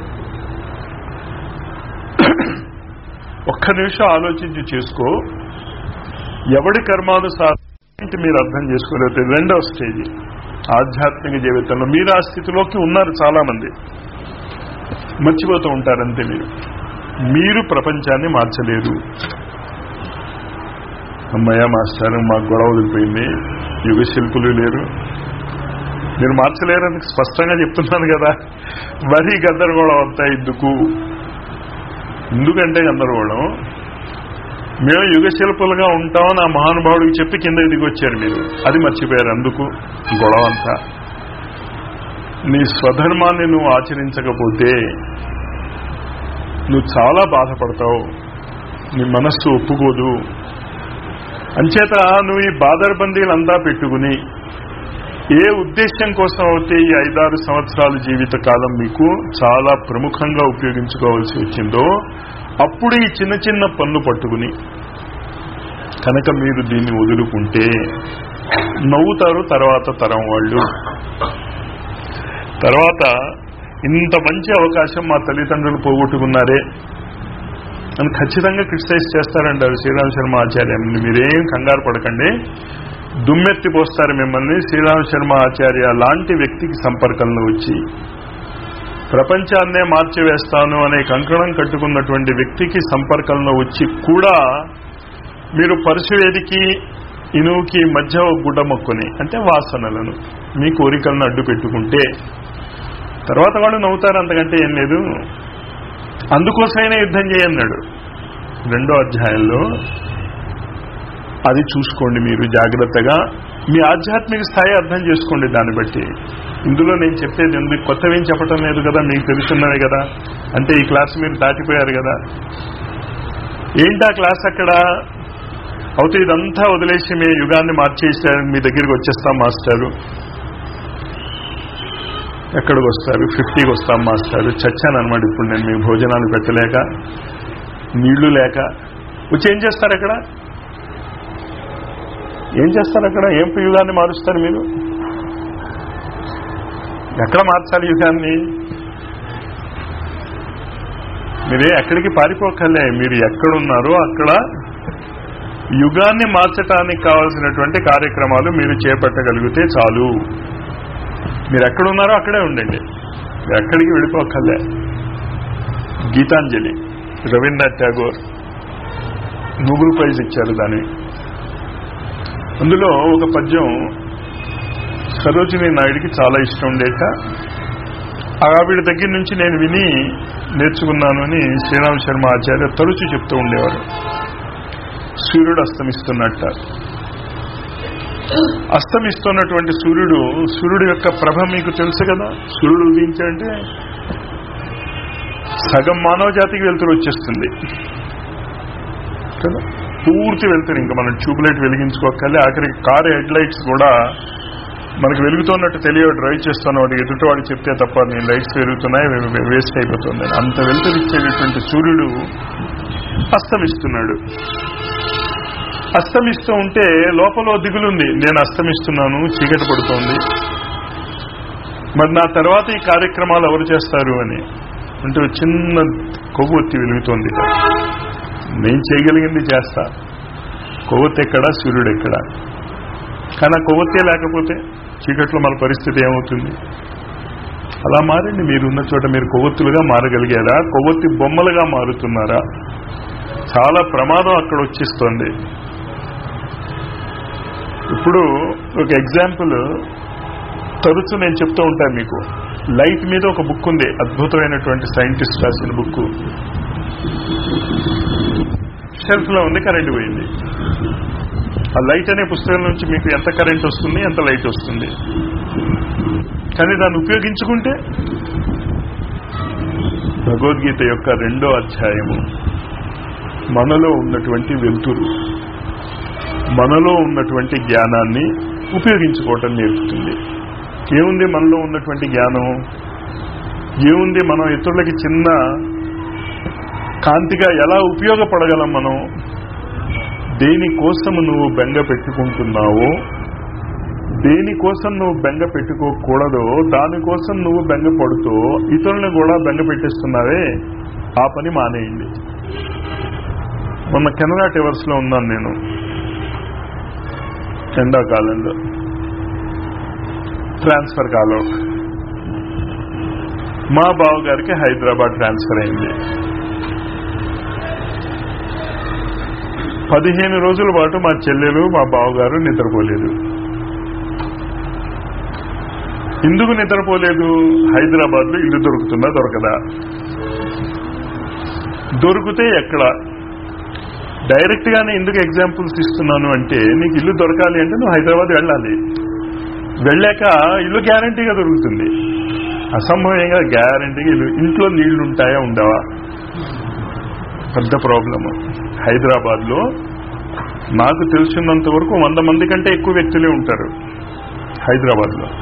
ఒక్క నిమిషం ఆలోచించి చేసుకో ఎవడి కర్మానుసారం ఏంటి మీరు అర్థం చేసుకోలేదు రెండవ స్టేజ్ ఆధ్యాత్మిక జీవితంలో మీరు ఆ స్థితిలోకి ఉన్నారు చాలా మంది మర్చిపోతూ ఉంటారంతే మీరు మీరు ప్రపంచాన్ని మార్చలేరు అమ్మయ్య మాస్టర్ మా గొడవ వదిలిపోయింది యుగ శిల్పులు లేరు మీరు మార్చలేరని స్పష్టంగా చెప్తున్నాను కదా మరీ గందరగోళం అంతా ఎందుకు ఎందుకంటే గందరగోళం మేము యుగ శిల్పులుగా ఉంటామని ఆ మహానుభావుడికి చెప్పి కింద దిగొచ్చారు మీరు అది మర్చిపోయారు అందుకు గొడవ అంతా నీ స్వధర్మాన్ని నువ్వు ఆచరించకపోతే నువ్వు చాలా బాధపడతావు నీ మనస్సు ఒప్పుకోదు అంచేత నువ్వు ఈ బాదర్బందీలంతా పెట్టుకుని ఏ ఉద్దేశం కోసం అయితే ఈ ఐదారు సంవత్సరాల జీవిత కాలం మీకు చాలా ప్రముఖంగా ఉపయోగించుకోవాల్సి వచ్చిందో అప్పుడు ఈ చిన్న చిన్న పన్ను పట్టుకుని కనుక మీరు దీన్ని వదులుకుంటే నవ్వుతారు తర్వాత తరం వాళ్ళు తర్వాత ఇంత మంచి అవకాశం మా తల్లిదండ్రులు పోగొట్టుకున్నారే అని ఖచ్చితంగా క్రిటిసైజ్ చేస్తారంటారు శ్రీరామ శర్మ ఆచార్య మీరేం కంగారు పడకండి దుమ్మెత్తి పోస్తారు మిమ్మల్ని శ్రీరామ శర్మ ఆచార్య లాంటి వ్యక్తికి సంపర్కంలో వచ్చి ప్రపంచాన్నే మార్చివేస్తాను అనే కంకణం కట్టుకున్నటువంటి వ్యక్తికి సంపర్కంలో వచ్చి కూడా మీరు పరశువేదికి ఇనువుకి మధ్య ఒక గుడ్డ మొక్కుని అంటే వాసనలను మీ కోరికలను అడ్డు పెట్టుకుంటే తర్వాత వాళ్ళు నవ్వుతారు అంతకంటే ఏం లేదు అందుకోసమైనా యుద్ధం చేయన్నాడు రెండో అధ్యాయంలో అది చూసుకోండి మీరు జాగ్రత్తగా మీ ఆధ్యాత్మిక స్థాయి అర్థం చేసుకోండి దాన్ని బట్టి ఇందులో నేను చెప్పేది ఎందుకు కొత్తవేం చెప్పటం లేదు కదా మీకు తెలుసున్నవే కదా అంటే ఈ క్లాస్ మీరు దాటిపోయారు కదా ఏంటా క్లాస్ అక్కడ అవుతే ఇదంతా వదిలేసి మీ యుగాన్ని మార్చేసారు మీ దగ్గరికి వచ్చేస్తాం మాస్టారు ఎక్కడికి వస్తారు ఫిఫ్టీకి వస్తాం మాస్టారు చచ్చాను అనమాట ఇప్పుడు నేను మీ భోజనాలు పెట్టలేక నీళ్లు లేక వచ్చి ఏం చేస్తారు అక్కడ ఏం చేస్తారు అక్కడ ఏం యుగాన్ని మారుస్తారు మీరు ఎక్కడ మార్చాలి యుగాన్ని మీరే ఎక్కడికి పారిపోకలే మీరు ఎక్కడున్నారో అక్కడ యుగాన్ని మార్చడానికి కావాల్సినటువంటి కార్యక్రమాలు మీరు చేపట్టగలిగితే చాలు మీరు ఎక్కడున్నారో అక్కడే ఉండండి మీరు ఎక్కడికి వెళ్ళిపోకలే గీతాంజలి రవీంద్రనాథ్ ఠాగూర్ నోబెల్ ప్రైజ్ ఇచ్చారు దాన్ని అందులో ఒక పద్యం సరోజిని నాయుడికి చాలా ఇష్టం ఉండేట ఆవిడ దగ్గర నుంచి నేను విని నేర్చుకున్నాను అని శ్రీరామ్ శర్మ ఆచార్య తరచూ చెప్తూ ఉండేవారు సూర్యుడు అస్తమిస్తున్నట్ట అస్తమిస్తున్నటువంటి సూర్యుడు సూర్యుడు యొక్క ప్రభ మీకు తెలుసు కదా సూర్యుడు ఉదయించాడంటే సగం మానవ జాతికి వెళ్తురు వచ్చేస్తుంది కదా పూర్తి వెళ్తారు ఇంకా మనం ట్యూబ్ లైట్ వెలిగించుకోకలే ఆఖరికి కారు హెడ్ లైట్స్ కూడా మనకు వెలుగుతున్నట్టు తెలియ డ్రైవ్ చేస్తున్న వాడికి ఎదుటి వాడికి చెప్తే తప్ప నీ లైట్స్ వెలుగుతున్నాయి వేస్ట్ అయిపోతుంది అంత వెళ్తురు ఇచ్చేటటువంటి సూర్యుడు అస్తమిస్తున్నాడు అస్తమిస్తూ ఉంటే లోపల దిగులుంది నేను అస్తమిస్తున్నాను చీకటి పడుతోంది మరి నా తర్వాత ఈ కార్యక్రమాలు ఎవరు చేస్తారు అని అంటే ఒక చిన్న కొవ్వొత్తి వెలుగుతోంది నేను చేయగలిగింది చేస్తా కొవ్వొత్తి ఎక్కడా సూర్యుడు ఎక్కడా కానీ ఆ కొవ్వొత్తే లేకపోతే చీకట్లో మన పరిస్థితి ఏమవుతుంది అలా మారండి మీరున్న చోట మీరు కొవ్వొత్తులుగా మారగలిగారా కొవ్వొత్తి బొమ్మలుగా మారుతున్నారా చాలా ప్రమాదం అక్కడ వచ్చిస్తోంది ఇప్పుడు ఒక ఎగ్జాంపుల్ తరచు నేను చెప్తూ ఉంటాను మీకు లైట్ మీద ఒక బుక్ ఉంది అద్భుతమైనటువంటి సైంటిస్ట్ రాసిన బుక్ షెల్ఫ్ లో ఉంది కరెంట్ పోయింది ఆ లైట్ అనే పుస్తకం నుంచి మీకు ఎంత కరెంట్ వస్తుంది ఎంత లైట్ వస్తుంది కానీ దాన్ని ఉపయోగించుకుంటే భగవద్గీత యొక్క రెండో అధ్యాయము మనలో ఉన్నటువంటి వెలుతురు మనలో ఉన్నటువంటి జ్ఞానాన్ని ఉపయోగించుకోవటం నేర్పుతుంది ఏముంది మనలో ఉన్నటువంటి జ్ఞానం ఏముంది మనం ఇతరులకి చిన్న కాంతిగా ఎలా ఉపయోగపడగలం మనం దేనికోసం నువ్వు బెంగ పెట్టుకుంటున్నావో దేనికోసం నువ్వు బెంగ పెట్టుకోకూడదో దానికోసం నువ్వు బెంగ పడుతూ ఇతరులను కూడా బెంగ పెట్టిస్తున్నావే ఆ పని మానేయండి మొన్న కెనరా టెవర్స్ లో ఉన్నాను నేను ఎండాకాలంలో ట్రాన్స్ఫర్ కాలం మా బావగారికి హైదరాబాద్ ట్రాన్స్ఫర్ అయింది పదిహేను రోజుల పాటు మా చెల్లెలు మా బావగారు నిద్రపోలేదు ఎందుకు నిద్రపోలేదు హైదరాబాద్ లో ఇల్లు దొరుకుతుందా దొరకదా దొరికితే ఎక్కడ డైరెక్ట్ గానే ఎందుకు ఎగ్జాంపుల్స్ ఇస్తున్నాను అంటే నీకు ఇల్లు దొరకాలి అంటే నువ్వు హైదరాబాద్ వెళ్ళాలి వెళ్ళాక ఇల్లు గ్యారంటీగా దొరుకుతుంది అసంభవంగా గ్యారంటీగా ఇల్లు ఇంట్లో నీళ్లు ఉంటాయా ఉండవా పెద్ద ప్రాబ్లమ్ హైదరాబాద్ లో నాకు తెలిసినంత వరకు వంద మంది కంటే ఎక్కువ వ్యక్తులే ఉంటారు హైదరాబాద్ లో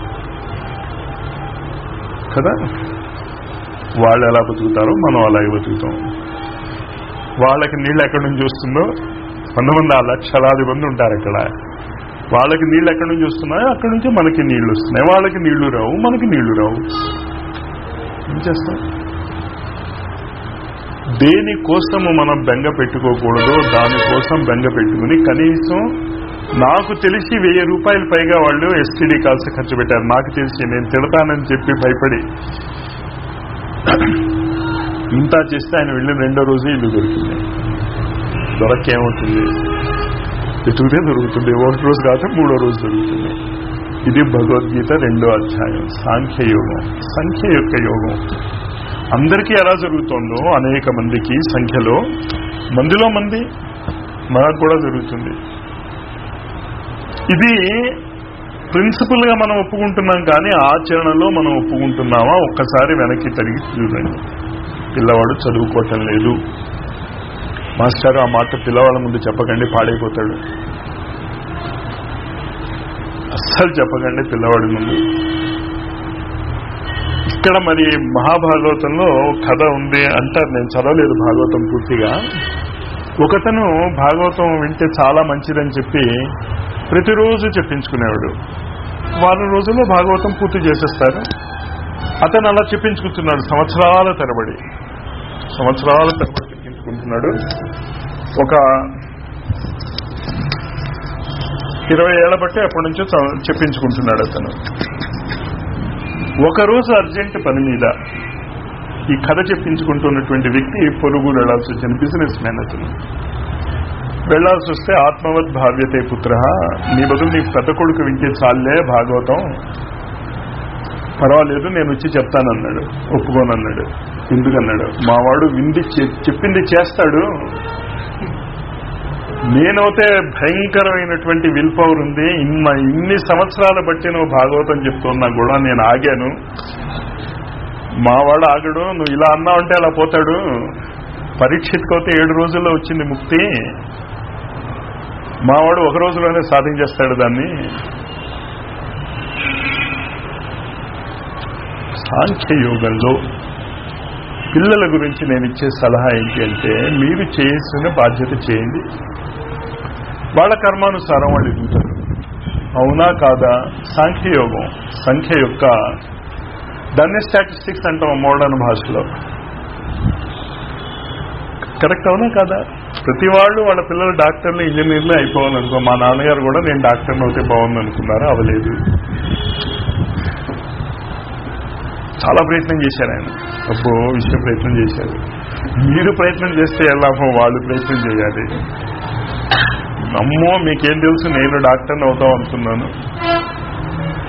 కదా వాళ్ళు ఎలా బతుకుతారో మనం అలాగే బతుకుతాం వాళ్ళకి నీళ్ళు ఎక్కడి నుంచి వస్తుందో వంద మంది ఆ లక్షలాది మంది ఉంటారు అక్కడ వాళ్ళకి నీళ్ళు ఎక్కడి నుంచి వస్తున్నాయో అక్కడి నుంచి మనకి నీళ్లు వస్తున్నాయి వాళ్ళకి నీళ్లు రావు మనకి నీళ్లు రావు ఏం చేస్తాం దేనికోసము మనం బెంగ పెట్టుకోకూడదు దానికోసం బెంగ పెట్టుకుని కనీసం నాకు తెలిసి వెయ్యి రూపాయలు పైగా వాళ్ళు ఎస్టీడీ కాల్స్ ఖర్చు పెట్టారు నాకు తెలిసి నేను తిడతానని చెప్పి భయపడి ఇంత చేస్తే ఆయన వెళ్ళిన రెండో రోజు ఇల్లు దొరికింది దొరకేమవుతుంది వెతుకుతే దొరుకుతుంది ఒకటి రోజు కాదు మూడో రోజు దొరుకుతుంది ఇది భగవద్గీత రెండో అధ్యాయం సాంఖ్య యోగం సంఖ్య యొక్క యోగం అందరికీ ఎలా జరుగుతుందో అనేక మందికి సంఖ్యలో మందిలో మంది మనకు కూడా జరుగుతుంది ఇది ప్రిన్సిపల్ గా మనం ఒప్పుకుంటున్నాం కానీ ఆచరణలో మనం ఒప్పుకుంటున్నామా ఒక్కసారి వెనక్కి తిరిగి చూడండి పిల్లవాడు చదువుకోవటం లేదు మాస్టర్ ఆ మాట పిల్లవాళ్ళ ముందు చెప్పకండి పాడైపోతాడు అస్సలు చెప్పకండి పిల్లవాడి ముందు ఇక్కడ మరి మహాభాగవతంలో కథ ఉంది అంటారు నేను చదవలేదు భాగవతం పూర్తిగా ఒకతను భాగవతం వింటే చాలా మంచిదని చెప్పి ప్రతిరోజు చెప్పించుకునేవాడు వారం రోజుల్లో భాగవతం పూర్తి చేసేస్తారు అతను అలా చెప్పించుకుంటున్నాడు సంవత్సరాల తరబడి సంవత్సరాల తరబడి చెప్పించుకుంటున్నాడు ఒక ఇరవై ఏళ్ల బట్టి అప్పటి నుంచో చ- చెప్పించుకుంటున్నాడు అతను ఒకరోజు అర్జెంట్ పని మీద ఈ కథ చెప్పించుకుంటున్నటువంటి వ్యక్తి పొరుగురు వెళ్లాల్సి వచ్చింది బిజినెస్ మ్యాన్ అతను వెళ్లాల్సి వస్తే ఆత్మవత్ భావ్యతే పుత్ర నీ బదులు నీ పెద్ద కొడుకు వింటే చాలే భాగవతం పర్వాలేదు నేను వచ్చి చెప్తానన్నాడు ఒప్పుకోనన్నాడు ఎందుకన్నాడు మావాడు వింది చె- చెప్పింది చేస్తాడు నేనైతే భయంకరమైనటువంటి విల్ పవర్ ఉంది ఇన్న ఇన్ని సంవత్సరాల బట్టి నువ్వు భాగవతం చెప్తున్నా కూడా నేను ఆగాను మావాడు ఆగడు నువ్వు ఇలా అన్నావంటే అలా పోతాడు పరీక్షిత్కైతే ఏడు రోజుల్లో వచ్చింది ముక్తి మావాడు ఒక రోజులోనే సాధించేస్తాడు దాన్ని సాంఖ్య యోగంలో పిల్లల గురించి నేను ఇచ్చే సలహా ఏంటి అంటే మీరు చేయాల్సిన బాధ్యత చేయండి వాళ్ళ కర్మానుసారం వాళ్ళు ఎదుగుతారు అవునా కాదా సాంఖ్యయోగం సంఖ్య యొక్క దాన్ని స్టాటిస్టిక్స్ అంటాం మోడర్న్ భాషలో కరెక్ట్ అవునా కాదా ప్రతి వాళ్ళు వాళ్ళ పిల్లలు డాక్టర్లు ఇంజనీర్లు అయిపోవాలనుకో మా నాన్నగారు కూడా నేను డాక్టర్ని అవుతే బాగుంది అనుకున్నారు అవలేదు చాలా ప్రయత్నం చేశారు ఆయన అబ్బో విషయ ప్రయత్నం చేశారు మీరు ప్రయత్నం చేస్తే ఎలా వాళ్ళు ప్రయత్నం చేయాలి అమ్మో మీకేం తెలుసు నేను డాక్టర్ని అవుతాం అనుకున్నాను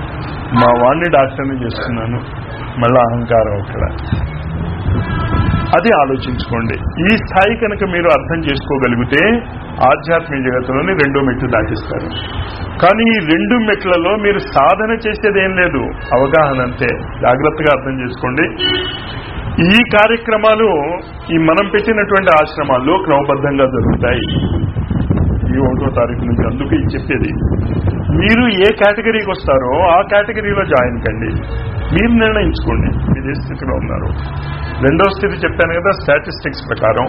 మా వాడిని డాక్టర్ని చేస్తున్నాను మళ్ళీ అహంకారం అక్కడ అది ఆలోచించుకోండి ఈ స్థాయి కనుక మీరు అర్థం చేసుకోగలిగితే ఆధ్యాత్మిక జగత్తులోని రెండో మెట్లు దాటిస్తారు కానీ ఈ రెండు మెట్లలో మీరు సాధన చేసేది ఏం లేదు అవగాహన అంతే జాగ్రత్తగా అర్థం చేసుకోండి ఈ కార్యక్రమాలు ఈ మనం పెట్టినటువంటి ఆశ్రమాల్లో క్రమబద్ధంగా జరుగుతాయి ఈ ఒకటో తారీఖు నుంచి అందుకు ఇది చెప్పేది మీరు ఏ కేటగిరీకి వస్తారో ఆ కేటగిరీలో జాయిన్ కండి మీరు నిర్ణయించుకోండి మీరు ఏ స్థితిలో ఉన్నారు రెండో స్థితి చెప్పాను కదా స్టాటిస్టిక్స్ ప్రకారం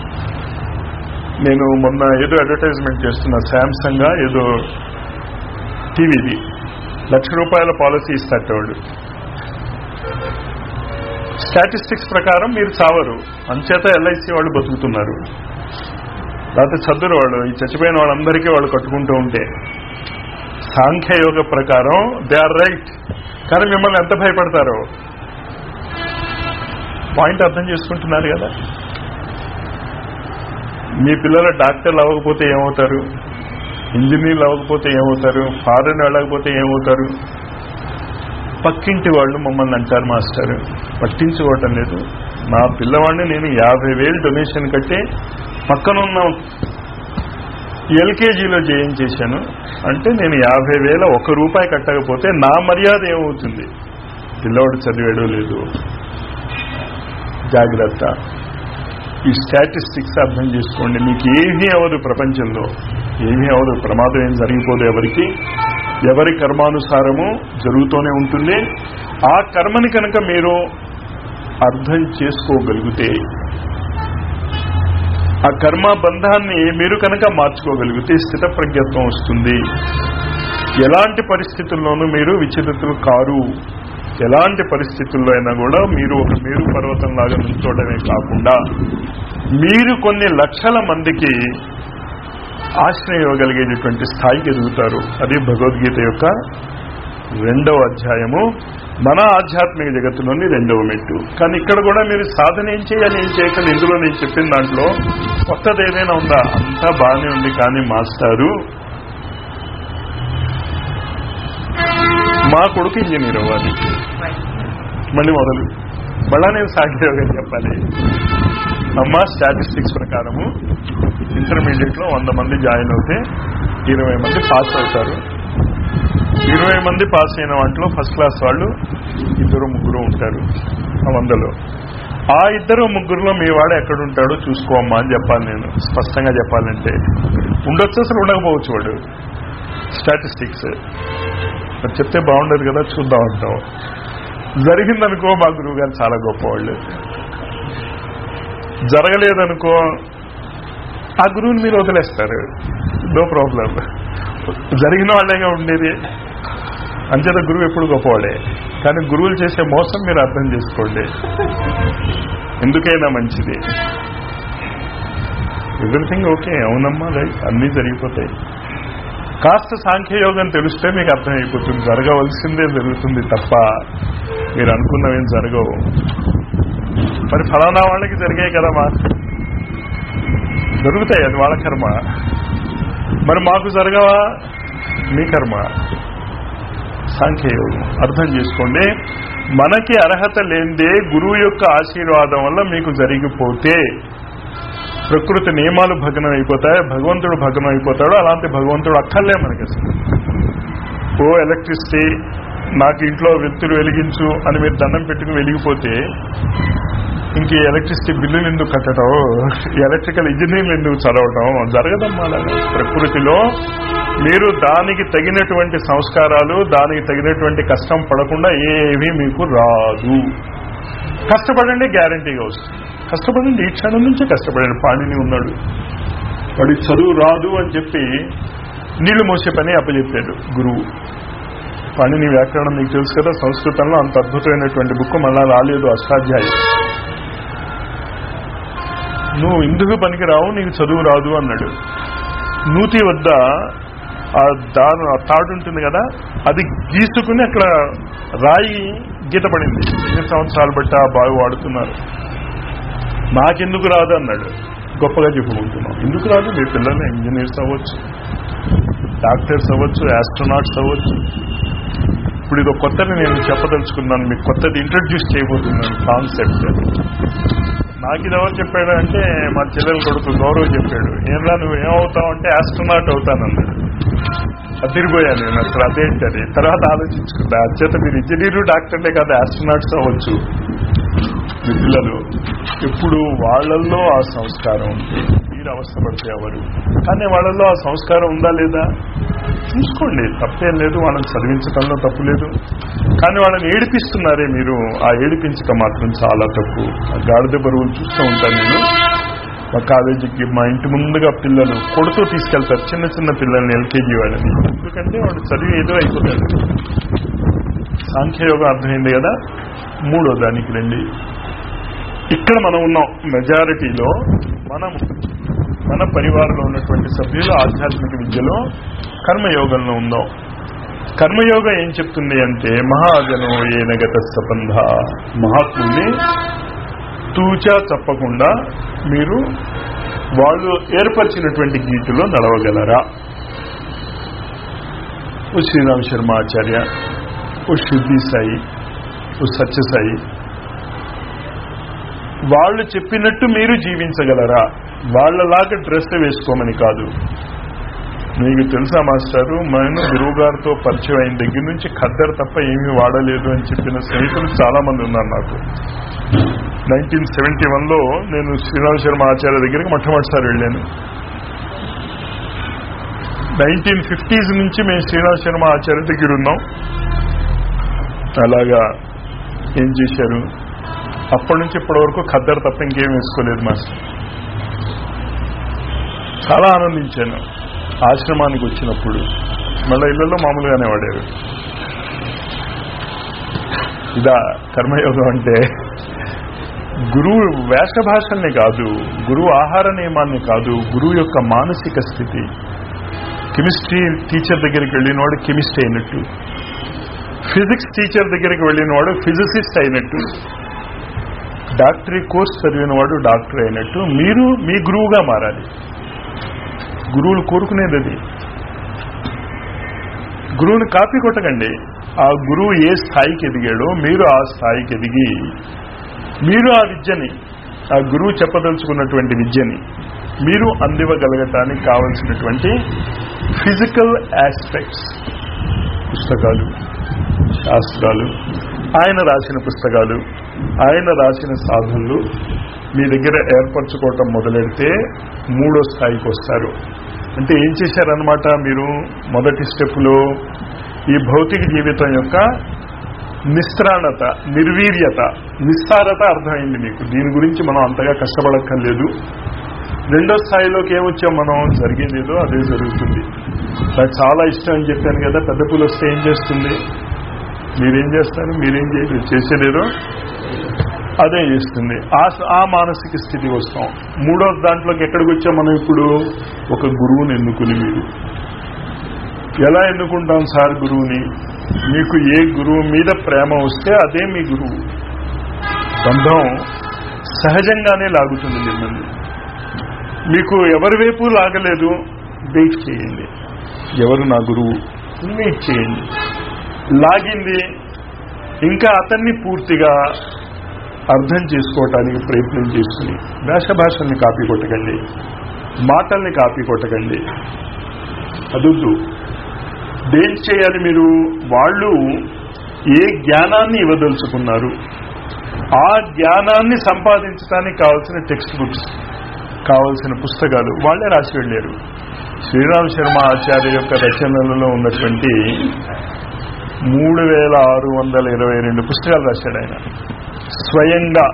నేను మొన్న ఏదో అడ్వర్టైజ్మెంట్ చేస్తున్నా శాంసంగ్ ఏదో టీవీది లక్ష రూపాయల పాలసీ ఇస్తాట వాడు స్టాటిస్టిక్స్ ప్రకారం మీరు చావరు అంచేత ఎల్ఐసి వాళ్ళు బతుకుతున్నారు లేకపోతే చదువురు వాళ్ళు ఈ చచ్చిపోయిన వాళ్ళందరికీ వాళ్ళు కట్టుకుంటూ ఉంటే సాంఖ్యయోగ ప్రకారం దే ఆర్ రైట్ కానీ మిమ్మల్ని ఎంత భయపడతారో పాయింట్ అర్థం చేసుకుంటున్నారు కదా మీ పిల్లలు డాక్టర్లు అవ్వకపోతే ఏమవుతారు ఇంజనీర్లు అవ్వకపోతే ఏమవుతారు ఫారెన్ వెళ్ళకపోతే ఏమవుతారు పక్కింటి వాళ్ళు మమ్మల్ని అంటారు మాస్టర్ పట్టించుకోవటం లేదు నా పిల్లవాడిని నేను యాభై వేలు డొనేషన్ కట్టి పక్కనున్న ఎల్కేజీలో జాయిన్ చేశాను అంటే నేను యాభై వేల ఒక రూపాయి కట్టకపోతే నా మర్యాద ఏమవుతుంది పిల్లవాడు చదివాడో లేదు జాగ్రత్త ఈ స్టాటిస్టిక్స్ అర్థం చేసుకోండి మీకు ఏమీ అవ్వదు ప్రపంచంలో ఏమీ అవ్వదు ప్రమాదం ఏం జరిగిపోదు ఎవరికి ఎవరి కర్మానుసారము జరుగుతూనే ఉంటుంది ఆ కర్మని కనుక మీరు అర్థం చేసుకోగలిగితే ఆ కర్మ బంధాన్ని మీరు కనుక మార్చుకోగలిగితే స్థిత ప్రజ్ఞత్వం వస్తుంది ఎలాంటి పరిస్థితుల్లోనూ మీరు విచలితులు కారు ఎలాంటి పరిస్థితుల్లో అయినా కూడా మీరు ఒక మేరు పర్వతం లాగా నిల్చోవడమే కాకుండా మీరు కొన్ని లక్షల మందికి ఆశ్రయం ఇవ్వగలిగేటటువంటి స్థాయికి ఎదుగుతారు అది భగవద్గీత యొక్క రెండవ అధ్యాయము మన ఆధ్యాత్మిక జగత్తులోని రెండవ మెట్టు కానీ ఇక్కడ కూడా మీరు సాధన ఏం చేయాలి ఏం చేయకండి ఇందులో నేను చెప్పిన దాంట్లో కొత్తది ఏదైనా ఉందా అంతా బాగానే ఉంది కానీ మాస్టారు మా కొడుకు ఇంజనీర్ అవ్వాలి మళ్ళీ మొదలు మళ్ళా నేను సాంఖ్యయోగం చెప్పాలి అమ్మ స్టాటిస్టిక్స్ ప్రకారము ఇంటర్మీడియట్ లో వంద మంది జాయిన్ అవుతే ఇరవై మంది పాస్ అవుతారు ఇరవై మంది పాస్ అయిన వాటిలో ఫస్ట్ క్లాస్ వాళ్ళు ఇద్దరు ముగ్గురు ఉంటారు ఆ వందలో ఆ ఇద్దరు ముగ్గురులో మీ వాడు ఎక్కడుంటాడో చూసుకోమ్మా అని చెప్పాలి నేను స్పష్టంగా చెప్పాలంటే ఉండొచ్చు అసలు ఉండకపోవచ్చు వాడు స్టాటిస్టిక్స్ మరి చెప్తే బాగుండదు కదా చూద్దాం అంటాం జరిగిందనుకో మా గురువు గారు చాలా గొప్పవాళ్ళు జరగలేదనుకో ఆ గురువుని మీరు వదిలేస్తారు నో ప్రాబ్లం జరిగిన వాళ్ళేగా ఉండేది అంచేత గురువు ఎప్పుడు గొప్పవాడే కానీ గురువులు చేసే మోసం మీరు అర్థం చేసుకోండి ఎందుకైనా మంచిది ఎవ్రీథింగ్ ఓకే అవునమ్మా రైట్ అన్నీ జరిగిపోతాయి కాస్త సాంఖ్యయోగం తెలిస్తే మీకు అర్థమైపోతుంది జరగవలసిందే జరుగుతుంది తప్ప మీరు అనుకున్నవేం జరగవు మరి ఫలానా వాళ్ళకి జరిగాయి కదా మా దొరుకుతాయి అది వాళ్ళ కర్మ మరి మాకు జరగవా మీ కర్మ సాంఖ్యయోగం అర్థం చేసుకోండి మనకి అర్హత లేనిదే గురువు యొక్క ఆశీర్వాదం వల్ల మీకు జరిగిపోతే ప్రకృతి నియమాలు భగ్నం అయిపోతాయి భగవంతుడు భగ్నం అయిపోతాడు అలాంటి భగవంతుడు అక్కర్లే మనకి అసలు ఓ ఎలక్ట్రిసిటీ నాకు ఇంట్లో వెలుతురు వెలిగించు అని మీరు దండం పెట్టుకుని వెలిగిపోతే ఇంక ఈ ఎలక్ట్రిసిటీ బిల్లులు ఎందుకు కట్టడం ఎలక్ట్రికల్ ఇంజనీర్లు ఎందుకు చదవటం జరగదమ్మా అలాగా ప్రకృతిలో మీరు దానికి తగినటువంటి సంస్కారాలు దానికి తగినటువంటి కష్టం పడకుండా ఏమీ మీకు రాదు కష్టపడండి గ్యారంటీగా వస్తుంది కష్టపడండి ఈ క్షణం నుంచే కష్టపడండి పాణిని ఉన్నాడు వాడి చదువు రాదు అని చెప్పి నీళ్లు మోసే పని అప్పచెప్పాడు గురువు పాణిని వ్యాకరణం మీకు తెలుసు కదా సంస్కృతంలో అంత అద్భుతమైనటువంటి బుక్ మళ్ళా రాలేదు అష్టాధ్యాయం నువ్వు ఇందుకు పనికిరావు నీకు చదువు రాదు అన్నాడు నూతి వద్ద ఆ దారు ఆ తాడు ఉంటుంది కదా అది గీసుకుని అక్కడ రాయి గీత పడింది ఎన్ని సంవత్సరాలు బట్టి ఆ బావి వాడుతున్నారు నాకెందుకు రాదు అన్నాడు గొప్పగా చెప్పుకుంటున్నాం ఎందుకు రాదు మీ పిల్లలు ఇంజనీర్స్ అవ్వచ్చు డాక్టర్స్ అవ్వచ్చు ఆస్ట్రోనాట్స్ అవ్వచ్చు ఇప్పుడు ఇది కొత్తది నేను చెప్పదలుచుకున్నాను మీకు కొత్తది ఇంట్రడ్యూస్ చేయబోతున్నాను కాన్సెప్ట్ నాకు ఇది ఎవరు చెప్పాడు అంటే మా చెల్లెలు కొడుకు గౌరవ్ చెప్పాడు ఏంరా నువ్వు ఏమవుతావు అంటే ఆస్ట్రోనాట్ అవుతానన్నాడు అదిరిపోయాను నేను అసలు అదేంటది తర్వాత ఆలోచించుకుంటా అత్యంత మీరు ఇంజనీరు డాక్టర్లే కాదు ఆస్ట్రోనాట్స్ అవ్వచ్చు మీ పిల్లలు ఎప్పుడు వాళ్ళల్లో ఆ సంస్కారం ఉంది మీరు అవస్థపడితే ఎవరు కానీ వాళ్ళల్లో ఆ సంస్కారం ఉందా లేదా చూసుకోండి తప్పేం లేదు వాళ్ళని చదివించడంలో తప్పు లేదు కానీ వాళ్ళని ఏడిపిస్తున్నారే మీరు ఆ ఏడిపించటం మాత్రం చాలా తప్పు ఆ గాడిద బరువులు చూస్తూ ఉంటాను నేను మా కాలేజీకి మా ఇంటి ముందుగా పిల్లలు కొడుతూ తీసుకెళ్తారు చిన్న చిన్న పిల్లల్ని ఎల్కేజీ వాళ్ళని ఎందుకంటే వాడు చదివి ఏదో అయిపోతాడు సాంఖ్యయోగం అర్థమైంది కదా మూడో దానికి రండి ఇక్కడ మనం ఉన్నాం మెజారిటీలో మనం మన పరివారంలో ఉన్నటువంటి సభ్యులు ఆధ్యాత్మిక విద్యలో కర్మయోగంలో ఉందాం కర్మయోగం ఏం చెప్తుంది అంటే మహాజనో ఏనగత సబంధ మహాత్ముల్ని తూచా తప్పకుండా మీరు వాళ్ళు ఏర్పరిచినటువంటి గీటులో నడవగలరా ఓ శ్రీరామ్ శర్మ ఆచార్య ఓ శుద్ధి సాయి ఓ సత్యసాయి వాళ్ళు చెప్పినట్టు మీరు జీవించగలరా వాళ్ళలాగా డ్రెస్ వేసుకోమని కాదు మీకు తెలుసా మాస్టారు నేను గురువు గారితో పరిచయం అయిన దగ్గర నుంచి ఖద్దరు తప్ప ఏమీ వాడలేదు అని చెప్పిన స్నేహితులు చాలా మంది ఉన్నారు నాకు నైన్టీన్ సెవెంటీ వన్లో నేను శ్రీరామ్ శర్మ ఆచార్య దగ్గరికి మొట్టమొదటిసారి వెళ్ళాను నైన్టీన్ ఫిఫ్టీస్ నుంచి మేము శ్రీరామ్ శర్మ ఆచార్య దగ్గర ఉన్నాం అలాగా ఏం చేశారు అప్పటి నుంచి ఇప్పటి వరకు ఖద్దరు తప్ప ఇంకేం వేసుకోలేదు మాస్టర్ చాలా ఆనందించాను ఆశ్రమానికి వచ్చినప్పుడు మళ్ళీ ఇళ్లలో మామూలుగానే వాడారు ఇదా కర్మయోగం అంటే గురువు వేషభాషల్ని కాదు గురువు ఆహార నియమాన్ని కాదు గురువు యొక్క మానసిక స్థితి కెమిస్ట్రీ టీచర్ దగ్గరికి వెళ్ళినవాడు కెమిస్ట్రీ అయినట్టు ఫిజిక్స్ టీచర్ దగ్గరికి వెళ్ళినవాడు ఫిజిసిస్ట్ అయినట్టు డాక్టరీ కోర్స్ చదివిన వాడు డాక్టర్ అయినట్టు మీరు మీ గురువుగా మారాలి గురువులు కోరుకునేది అది గురువుని కాపీ కొట్టకండి ఆ గురువు ఏ స్థాయికి ఎదిగాడో మీరు ఆ స్థాయికి ఎదిగి మీరు ఆ విద్యని ఆ గురువు చెప్పదలుచుకున్నటువంటి విద్యని మీరు అందివ్వగలగటానికి కావలసినటువంటి ఫిజికల్ ఆస్పెక్ట్స్ పుస్తకాలు శాస్త్రాలు ఆయన రాసిన పుస్తకాలు ఆయన రాసిన సాధనలు మీ దగ్గర ఏర్పరచుకోవటం మొదలెడితే మూడో స్థాయికి వస్తారు అంటే ఏం చేశారనమాట మీరు మొదటి స్టెప్లో ఈ భౌతిక జీవితం యొక్క నిస్త్రాణత నిర్వీర్యత నిస్సారత అర్థమైంది మీకు దీని గురించి మనం అంతగా కష్టపడక్కర్లేదు రెండో స్థాయిలోకి ఏమొచ్చాం మనం జరిగేది ఏదో అదే జరుగుతుంది నాకు చాలా ఇష్టం అని చెప్పాను కదా పెద్ద పూలు వస్తే ఏం చేస్తుంది మీరేం చేస్తారు మీరేం చేయలేదు చేసేదేదో అదే చేస్తుంది ఆ ఆ మానసిక స్థితి వస్తాం మూడో దాంట్లోకి ఎక్కడికి వచ్చాం మనం ఇప్పుడు ఒక గురువుని ఎన్నుకుని మీరు ఎలా ఎన్నుకుంటాం సార్ గురువుని మీకు ఏ గురువు మీద ప్రేమ వస్తే అదే మీ గురువు బంధం సహజంగానే లాగుతుంది మిమ్మల్ని మీకు ఎవరి వైపు లాగలేదు వెయిట్ చేయండి ఎవరు నా గురువు వెయిట్ చేయండి లాగింది ఇంకా అతన్ని పూర్తిగా అర్థం చేసుకోవటానికి ప్రయత్నం చేసుకుని వేష భాషల్ని కాపీ కొట్టకండి మాటల్ని కాపీ కొట్టకండి అదొద్దు దేం చేయాలి మీరు వాళ్ళు ఏ జ్ఞానాన్ని ఇవ్వదలుచుకున్నారు ఆ జ్ఞానాన్ని సంపాదించడానికి కావాల్సిన టెక్స్ట్ బుక్స్ కావలసిన పుస్తకాలు వాళ్ళే రాసి వెళ్ళారు శ్రీరామ్ శర్మ ఆచార్య యొక్క రచనలలో ఉన్నటువంటి మూడు వేల ఆరు వందల ఇరవై రెండు పుస్తకాలు రాశాడు ఆయన స్వయంగా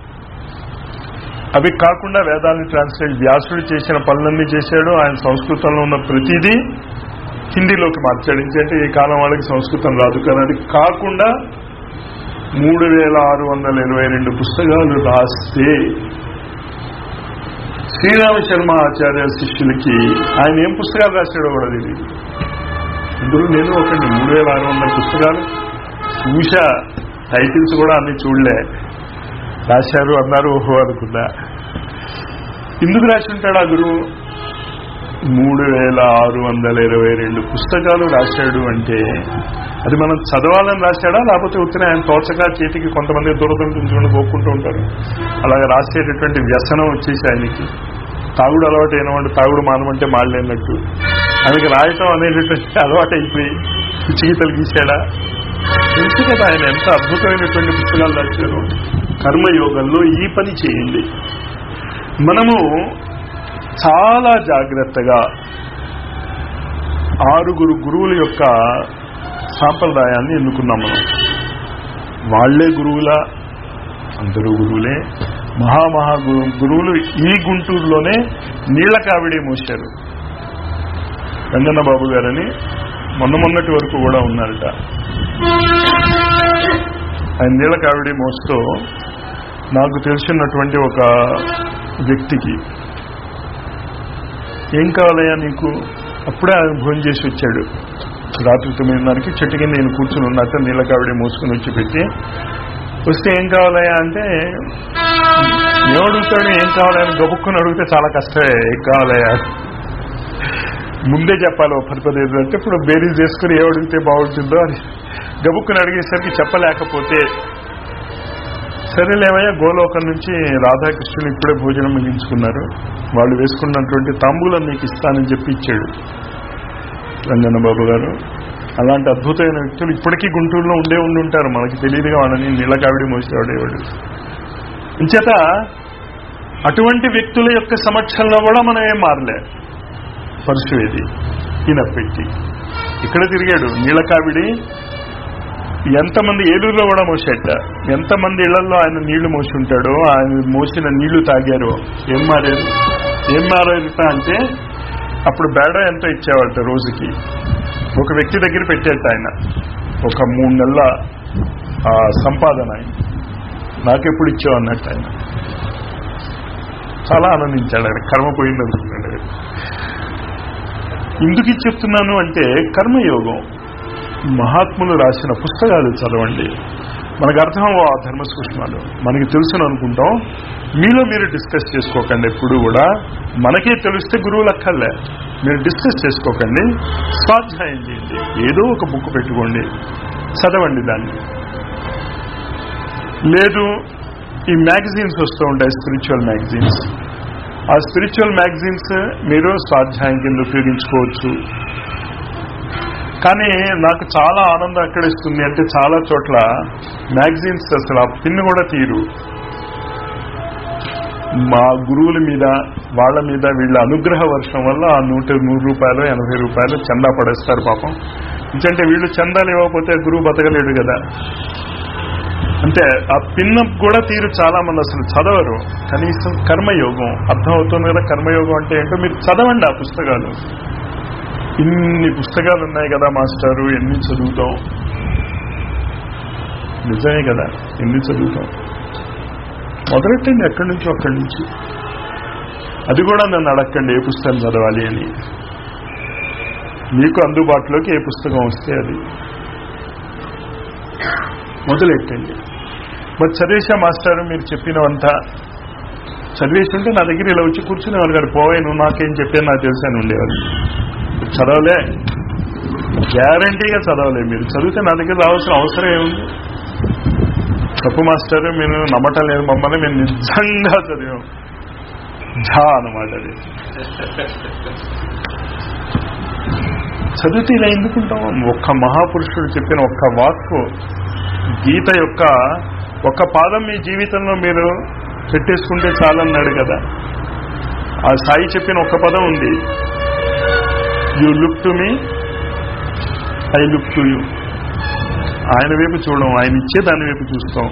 అవి కాకుండా వేదాన్ని ట్రాన్స్లేట్ వ్యాసుడు చేసిన పనులన్నీ చేశాడు ఆయన సంస్కృతంలో ఉన్న ప్రతిదీ హిందీలోకి మార్చాడు ఎందుకంటే ఈ కాలం వాళ్ళకి సంస్కృతం రాదు కానీ అది కాకుండా మూడు వేల ఆరు వందల ఇరవై రెండు పుస్తకాలు రాస్తే శ్రీరామ శర్మ ఆచార్య శిష్యులకి ఆయన ఏం పుస్తకాలు రాశాడో కూడా తెలియదు ఇందులో నేను ఒకటి మూడు వేల ఆరు వందల పుస్తకాలు చూశా టైటిల్స్ కూడా అన్ని చూడలే రాశారు అన్నారు ఓహో అనుకున్నా ఎందుకు రాసి ఉంటాడు ఆ గురువు మూడు వేల ఆరు వందల ఇరవై రెండు పుస్తకాలు రాశాడు అంటే అది మనం చదవాలని రాశాడా లేకపోతే ఉత్తిన ఆయన తోచగా చేతికి కొంతమంది దురదృంచుకొని పోక్కుంటూ ఉంటారు అలాగే రాసేటటువంటి వ్యసనం వచ్చేసి ఆయనకి తాగుడు అలవాటు అయినవాడు తాగుడు మానమంటే మాడలేనట్టు ఆయనకి రాయటం అనేటటువంటి అలవాటు అయిపోయి పిచ్చిగీతలు గీశాడా తెలుసు కదా ఆయన ఎంత అద్భుతమైనటువంటి పుస్తకాలు రాశారు కర్మయోగంలో ఈ పని చేయండి మనము చాలా జాగ్రత్తగా ఆరుగురు గురువుల యొక్క సాంప్రదాయాన్ని ఎన్నుకున్నాం మనం వాళ్లే గురువుల అందరూ గురువులే మహామహా గురు- గురువులు ఈ గుంటూరులోనే నీళ్ల కావిడి మోశారు రంగన్న బాబు గారని మొన్న మొన్నటి వరకు కూడా ఉన్నారట ఆయన నీళ్ల కావిడి మోస్తూ నాకు తెలిసినటువంటి ఒక వ్యక్తికి ఏం కావాలయ్యా నీకు అప్పుడే ఆయన భోజనం చేసి వచ్చాడు రాత్రి తొమ్మిదిన్నరకి చెట్టు కింద నేను కూర్చుని ఉన్నట్టు నీళ్ళ కావిడి మోసుకుని వచ్చి పెట్టి వస్తే ఏం కావాలయ్యా అంటే ఏమడుగుతాడు ఏం కావాలని గబుక్కుని అడిగితే చాలా కష్టమే ఏం కావాలయ్యా ముందే చెప్పాలి ఓ పది పదిహేను అంటే ఇప్పుడు బేరీజ్ చేసుకుని ఏ అడిగితే బాగుంటుందో అని గబుక్కుని అడిగేసరికి చెప్పలేకపోతే సరేలేవయ్యా గోలోకం నుంచి రాధాకృష్ణులు ఇప్పుడే భోజనం ముగించుకున్నారు వాళ్ళు వేసుకున్నటువంటి తాంబూలం నీకు ఇస్తానని చెప్పి ఇచ్చాడు రంగన్న బాబు గారు అలాంటి అద్భుతమైన వ్యక్తులు ఇప్పటికీ గుంటూరులో ఉండే ఉండి ఉంటారు మనకి తెలియదుగా వాళ్ళని నీళ్ళకావిడి మోసేవాడేవాడు ఇంచేత అటువంటి వ్యక్తుల యొక్క సమక్షంలో కూడా మనం ఏం మారలే పరుశువేది ఈయన పెట్టి ఇక్కడ తిరిగాడు నీళ్ళకావిడి ఎంతమంది ఏలూరులో కూడా మోసేట ఎంతమంది ఇళ్లలో ఆయన నీళ్లు మోసి ఉంటాడో ఆయన మోసిన నీళ్లు తాగారో ఏం మారారు ఏం మారారుట అంటే అప్పుడు బేడ ఎంతో ఇచ్చేవాళ్ళట రోజుకి ఒక వ్యక్తి దగ్గర పెట్టేట ఆయన ఒక మూడు నెలల ఆ, సంపాదన ఆయన నాకెప్పుడు ఇచ్చావు అన్నట్టు ఆయన చాలా ఆనందించాడు ఆయన కర్మ పోయింది అనుకున్నాడు ఆయన. ఎందుకు ఇది చెప్తున్నాను అంటే కర్మయోగం మహాత్ములు రాసిన పుస్తకాలు చదవండి మనకు అర్థం అవ్వ ఆ ధర్మ సూక్ష్మాలు మనకి తెలుసును అనుకుంటాం మీలో మీరు డిస్కస్ చేసుకోకండి ఎప్పుడు కూడా మనకే తెలిస్తే గురువులు అక్కర్లే మీరు డిస్కస్ చేసుకోకండి స్వాధ్యాయం చేయండి ఏదో ఒక బుక్ పెట్టుకోండి చదవండి దాన్ని లేదు ఈ మ్యాగజైన్స్ వస్తూ ఉంటాయి స్పిరిచువల్ మ్యాగజైన్స్ ఆ స్పిరిచువల్ మ్యాగజైన్స్ మీరు స్వాధ్యాయం కింద ఉపయోగించుకోవచ్చు కానీ నాకు చాలా ఆనందం ఎక్కడ ఇస్తుంది అంటే చాలా చోట్ల మ్యాగజైన్స్ అసలు ఆ పిన్ కూడా తీరు మా గురువుల మీద వాళ్ళ మీద వీళ్ళ అనుగ్రహ వర్షం వల్ల ఆ నూట నూరు రూపాయలు ఎనభై రూపాయలు చందా పడేస్తారు పాపం ఎందుకంటే వీళ్ళు చందాలు ఇవ్వకపోతే గురువు బతకలేడు కదా అంటే ఆ పిన్నప్ కూడా తీరు చాలా మంది అసలు చదవరు కనీసం కర్మయోగం అర్థమవుతుంది కదా కర్మయోగం అంటే ఏంటో మీరు చదవండి ఆ పుస్తకాలు ఇన్ని పుస్తకాలు ఉన్నాయి కదా మాస్టారు ఎన్ని చదువుతాం నిజమే కదా ఎన్ని చదువుతాం మొదలెట్టండి ఎక్కడి నుంచి అక్కడి నుంచి అది కూడా నన్ను అడగండి ఏ పుస్తకం చదవాలి అని మీకు అందుబాటులోకి ఏ పుస్తకం వస్తే అది మొదలెట్టండి మరి చదివేశా మాస్టారు మీరు చెప్పినవంతా చదివేసి ఉంటే నా దగ్గర ఇలా వచ్చి కూర్చునేవారు గారు పోవే నువ్వు నాకేం చెప్పాను నాకు తెలుసు అని ఉండేవారు చదవలే గ్యారంటీగా చదవలే మీరు చదివితే నా దగ్గర రావాల్సిన అవసరం ఏముంది తప్పు మాస్టర్ మీరు నమ్మటం లేదు మమ్మల్ని మేము నిజంగా చదివాం ఝా అనమాట అది చదివితే ఇలా ఎందుకుంటాం ఒక్క మహాపురుషుడు చెప్పిన ఒక్క వాక్కు గీత యొక్క ఒక్క పాదం మీ జీవితంలో మీరు పెట్టేసుకుంటే చాలన్నాడు కదా ఆ సాయి చెప్పిన ఒక్క పదం ఉంది you look to me I look to you ఆయన వైపు చూడం ఆయన ఇచ్చే దాని వైపు చూస్తాం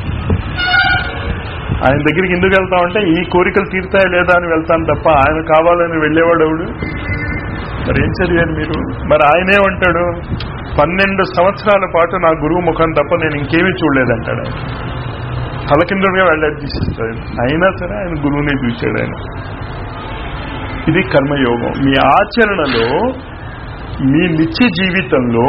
ఆయన దగ్గరికి ఎందుకు వెళ్తామంటే ఈ కోరికలు తీరుతాయా లేదా అని వెళ్తాను తప్ప ఆయన కావాలని వెళ్ళేవాడు ఎవడు మరి ఏం చదివారు మీరు మరి ఆయనేమంటాడు పన్నెండు సంవత్సరాల పాటు నా గురువు ముఖం తప్ప నేను ఇంకేమీ చూడలేదంటాడు ఆయన తలకిందులుగా వెళ్ళేది తీసిస్తాడు అయినా సరే ఆయన గురువునే చూశాడు ఆయన ఇది కర్మయోగం మీ ఆచరణలో మీ నిత్య జీవితంలో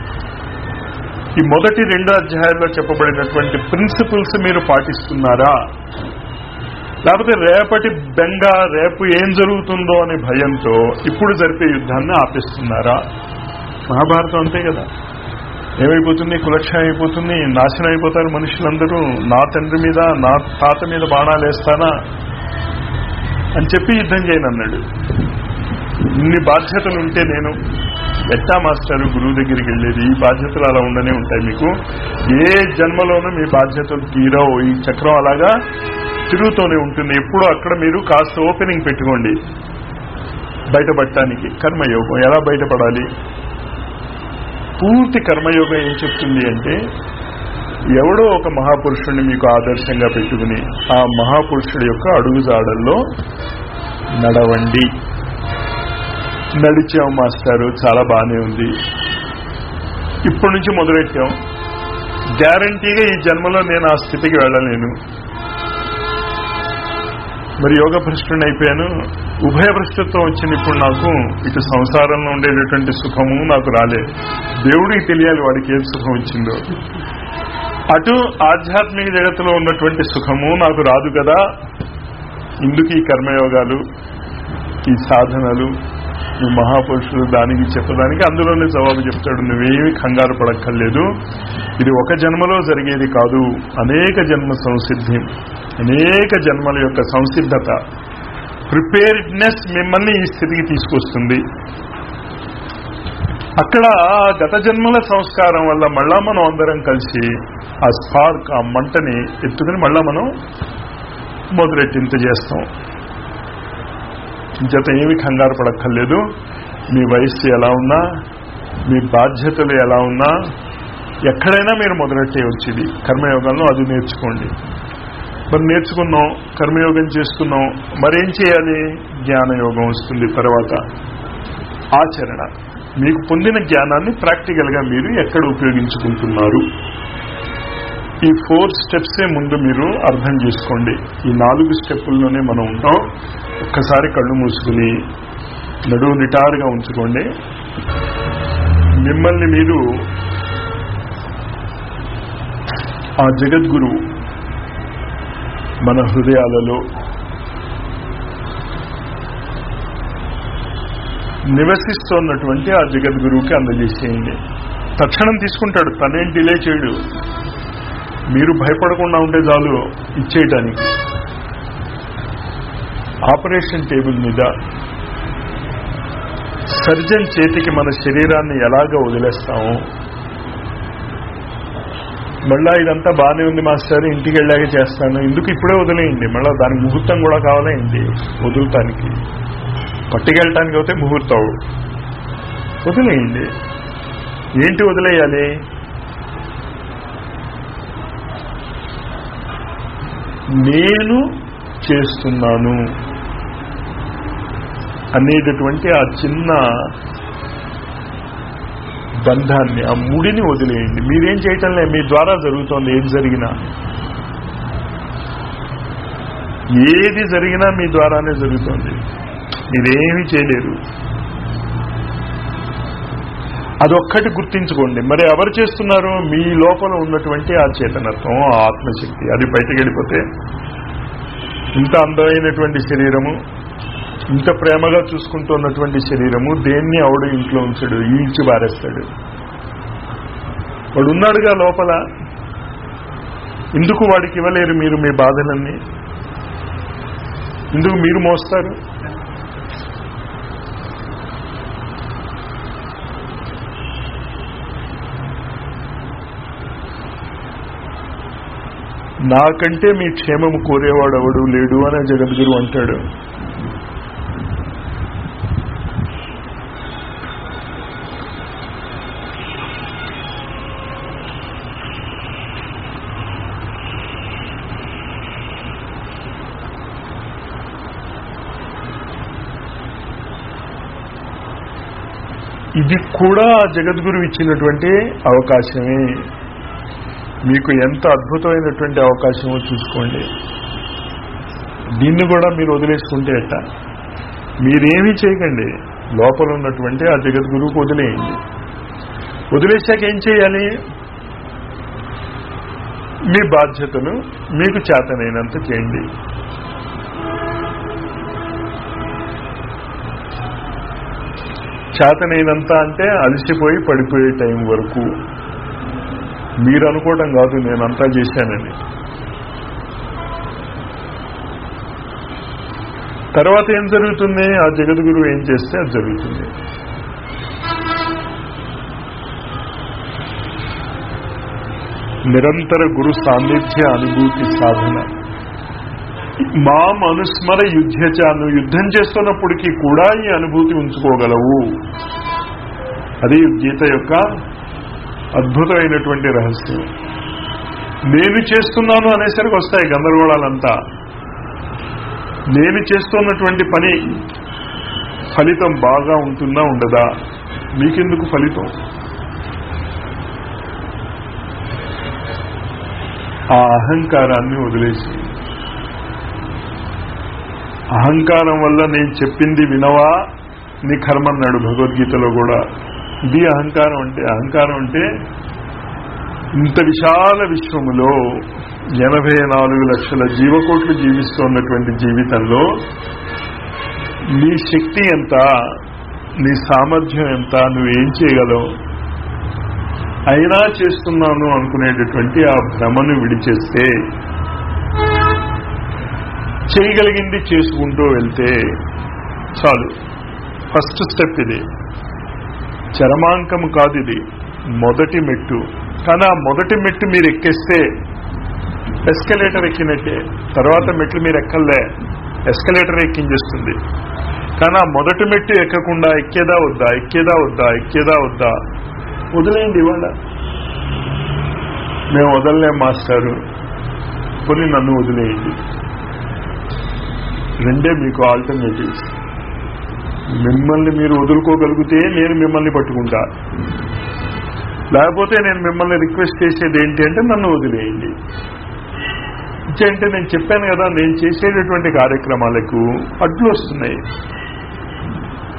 ఈ మొదటి రెండు అధ్యాయాల్లో చెప్పబడినటువంటి ప్రిన్సిపల్స్ మీరు పాటిస్తున్నారా లేకపోతే రేపటి బెంగ రేపు ఏం జరుగుతుందో అనే భయంతో ఇప్పుడు జరిపే యుద్ధాన్ని ఆపేస్తున్నారా మహాభారతం అంతే కదా ఏమైపోతుంది కులక్షయం అయిపోతుంది నాశనం అయిపోతారు మనుషులందరూ నా తండ్రి మీద నా తాత మీద బాణాలు వేస్తానా అని చెప్పి యుద్ధం చేయను అన్నాడు ఇన్ని బాధ్యతలు ఉంటే నేను ఎట్టా మాస్టర్ గురువు దగ్గరికి వెళ్ళేది ఈ బాధ్యతలు అలా ఉండనే ఉంటాయి మీకు ఏ జన్మలోనూ మీ బాధ్యతలు తీరవు ఈ చక్రం అలాగా తిరుగుతూనే ఉంటుంది ఎప్పుడు అక్కడ మీరు కాస్త ఓపెనింగ్ పెట్టుకోండి బయటపడటానికి కర్మయోగం ఎలా బయటపడాలి పూర్తి కర్మయోగం ఏం చెప్తుంది అంటే ఎవడో ఒక మహాపురుషుడిని మీకు ఆదర్శంగా పెట్టుకుని ఆ మహాపురుషుడి యొక్క అడుగుజాడల్లో నడవండి నడిచాం మాస్టారు చాలా బాగానే ఉంది ఇప్పటి నుంచి మొదలెట్టాం గ్యారంటీగా ఈ జన్మలో నేను ఆ స్థితికి వెళ్ళలేను మరి యోగ భ్రష్టుని అయిపోయాను ఉభయ భ్రష్టత్వం వచ్చింది ఇప్పుడు నాకు ఇటు సంసారంలో ఉండేటటువంటి సుఖము నాకు రాలే దేవుడికి తెలియాలి వాడికి ఏం సుఖం వచ్చిందో అటు ఆధ్యాత్మిక జగత్తులో ఉన్నటువంటి సుఖము నాకు రాదు కదా ఇందుకు ఈ కర్మయోగాలు ఈ సాధనలు ఈ మహాపురుషులు దానికి చెప్పడానికి అందులోనే జవాబు చెప్తాడు నువ్వేమి కంగారు పడక్కర్లేదు ఇది ఒక జన్మలో జరిగేది కాదు అనేక జన్మ సంసిద్ధి అనేక జన్మల యొక్క సంసిద్ధత ప్రిపేర్డ్నెస్ మిమ్మల్ని ఈ స్థితికి తీసుకొస్తుంది అక్కడ గత జన్మల సంస్కారం వల్ల మళ్ళా మనం అందరం కలిసి ఆ స్పార్క్ ఆ మంటని ఎత్తుకుని మళ్ళా మనం మొదలెట్టింత చేస్తాం జత ఏమి కంగారు పడక్కర్లేదు మీ వయస్సు ఎలా ఉన్నా మీ బాధ్యతలు ఎలా ఉన్నా ఎక్కడైనా మీరు మొదలెట్టేయచ్చు ఇది కర్మయోగంలో అది నేర్చుకోండి మరి నేర్చుకున్నాం కర్మయోగం చేసుకున్నాం మరేం చేయాలి జ్ఞానయోగం వస్తుంది తర్వాత ఆచరణ మీకు పొందిన జ్ఞానాన్ని ప్రాక్టికల్గా మీరు ఎక్కడ ఉపయోగించుకుంటున్నారు ఈ ఫోర్ స్టెప్సే ముందు మీరు అర్థం చేసుకోండి ఈ నాలుగు స్టెప్పుల్లోనే మనం ఉంటాం ఒక్కసారి కళ్ళు మూసుకుని నడువు నిటారుగా ఉంచుకోండి మిమ్మల్ని మీరు ఆ జగద్గురు మన హృదయాలలో నివసిస్తున్నటువంటి ఆ జగద్గురువుకి అందజేసేయండి తక్షణం తీసుకుంటాడు తనేం డిలే చేయడు మీరు భయపడకుండా ఉంటే చాలు ఇచ్చేయటానికి ఆపరేషన్ టేబుల్ మీద సర్జన్ చేతికి మన శరీరాన్ని ఎలాగ వదిలేస్తామో మళ్ళా ఇదంతా బాగానే ఉంది మాస్టర్ ఇంటికి వెళ్ళాక చేస్తాను ఎందుకు ఇప్పుడే వదిలేయండి మళ్ళా దానికి ముహూర్తం కూడా కావాలా ఏంటి వదులుతానికి పట్టుకెళ్ళటానికి అయితే ముహూర్తం వదిలేయండి ఏంటి వదిలేయాలి నేను చేస్తున్నాను అనేటటువంటి ఆ చిన్న బంధాన్ని ఆ ముడిని వదిలేయండి మీరేం చేయటంలే మీ ద్వారా జరుగుతోంది ఏది జరిగినా ఏది జరిగినా మీ ద్వారానే జరుగుతోంది మీరేమీ చేయలేరు అదొక్కటి గుర్తించుకోండి మరి ఎవరు చేస్తున్నారు మీ లోపల ఉన్నటువంటి ఆ చేతనత్వం ఆ ఆత్మశక్తి అది బయటకు వెళ్ళిపోతే ఇంత అందమైనటువంటి శరీరము ఇంత ప్రేమగా చూసుకుంటున్నటువంటి శరీరము దేన్ని ఆవిడ ఇంట్లో ఉంచాడు ఈడ్చి బారేస్తాడు వాడు ఉన్నాడుగా లోపల ఎందుకు వాడికి ఇవ్వలేరు మీరు మీ బాధలన్నీ ఎందుకు మీరు మోస్తారు నాకంటే మీ క్షేమము కోరేవాడు ఎవడు లేడు అని జగద్గురు అంటాడు ఇది కూడా జగద్గురు ఇచ్చినటువంటి అవకాశమే మీకు ఎంత అద్భుతమైనటువంటి అవకాశమో చూసుకోండి దీన్ని కూడా మీరు వదిలేసుకుంటే ఎట్ట మీరేమీ చేయకండి లోపల ఉన్నటువంటి ఆ జగద్గురువుకు వదిలేయండి వదిలేశాక ఏం చేయాలి మీ బాధ్యతలు మీకు చేతనైనంత చేయండి చేతనైనంత అంటే అలసిపోయి పడిపోయే టైం వరకు మీరు అనుకోవడం కాదు నేనంతా చేశానని తర్వాత ఏం జరుగుతుంది ఆ జగద్గురువు ఏం చేస్తే అది జరుగుతుంది నిరంతర గురు సాన్నిధ్య అనుభూతి సాధన మాం అనుస్మర యుద్ధచ నువ్వు యుద్ధం చేస్తున్నప్పటికీ కూడా ఈ అనుభూతి ఉంచుకోగలవు అది గీత యొక్క అద్భుతమైనటువంటి రహస్యం నేను చేస్తున్నాను అనేసరికి వస్తాయి గందరగోళాలంతా నేను చేస్తున్నటువంటి పని ఫలితం బాగా ఉంటుందా ఉండదా మీకెందుకు ఫలితం ఆ అహంకారాన్ని వదిలేసి అహంకారం వల్ల నేను చెప్పింది వినవా నీ కర్మ అన్నాడు భగవద్గీతలో కూడా ఇది అహంకారం అంటే అహంకారం అంటే ఇంత విశాల విశ్వములో ఎనభై నాలుగు లక్షల జీవకోట్లు జీవిస్తున్నటువంటి జీవితంలో నీ శక్తి ఎంత నీ సామర్థ్యం ఎంత నువ్వేం చేయగలవు అయినా చేస్తున్నాను అనుకునేటటువంటి ఆ భ్రమను విడిచేస్తే చేయగలిగింది చేసుకుంటూ వెళ్తే చాలు ఫస్ట్ స్టెప్ ఇది చరమాంకం కాదు ఇది మొదటి మెట్టు కానీ ఆ మొదటి మెట్టు మీరు ఎక్కేస్తే ఎస్కలేటర్ ఎక్కినట్టే తర్వాత మెట్లు మీరు ఎక్కలే ఎస్కలేటర్ ఎక్కించేస్తుంది కానీ ఆ మొదటి మెట్టు ఎక్కకుండా ఎక్కేదా వద్దా ఎక్కేదా వద్దా ఎక్కేదా వద్దా వదిలేయండి ఇవాళ మేము వదలలేం మాస్టారు కొన్ని నన్ను వదిలేయండి రెండే మీకు ఆల్టర్నేటివ్స్ మిమ్మల్ని మీరు వదులుకోగలిగితే నేను మిమ్మల్ని పట్టుకుంటా లేకపోతే నేను మిమ్మల్ని రిక్వెస్ట్ చేసేది ఏంటి అంటే నన్ను వదిలేయండి అంటే నేను చెప్పాను కదా నేను చేసేటటువంటి కార్యక్రమాలకు అడ్లు వస్తున్నాయి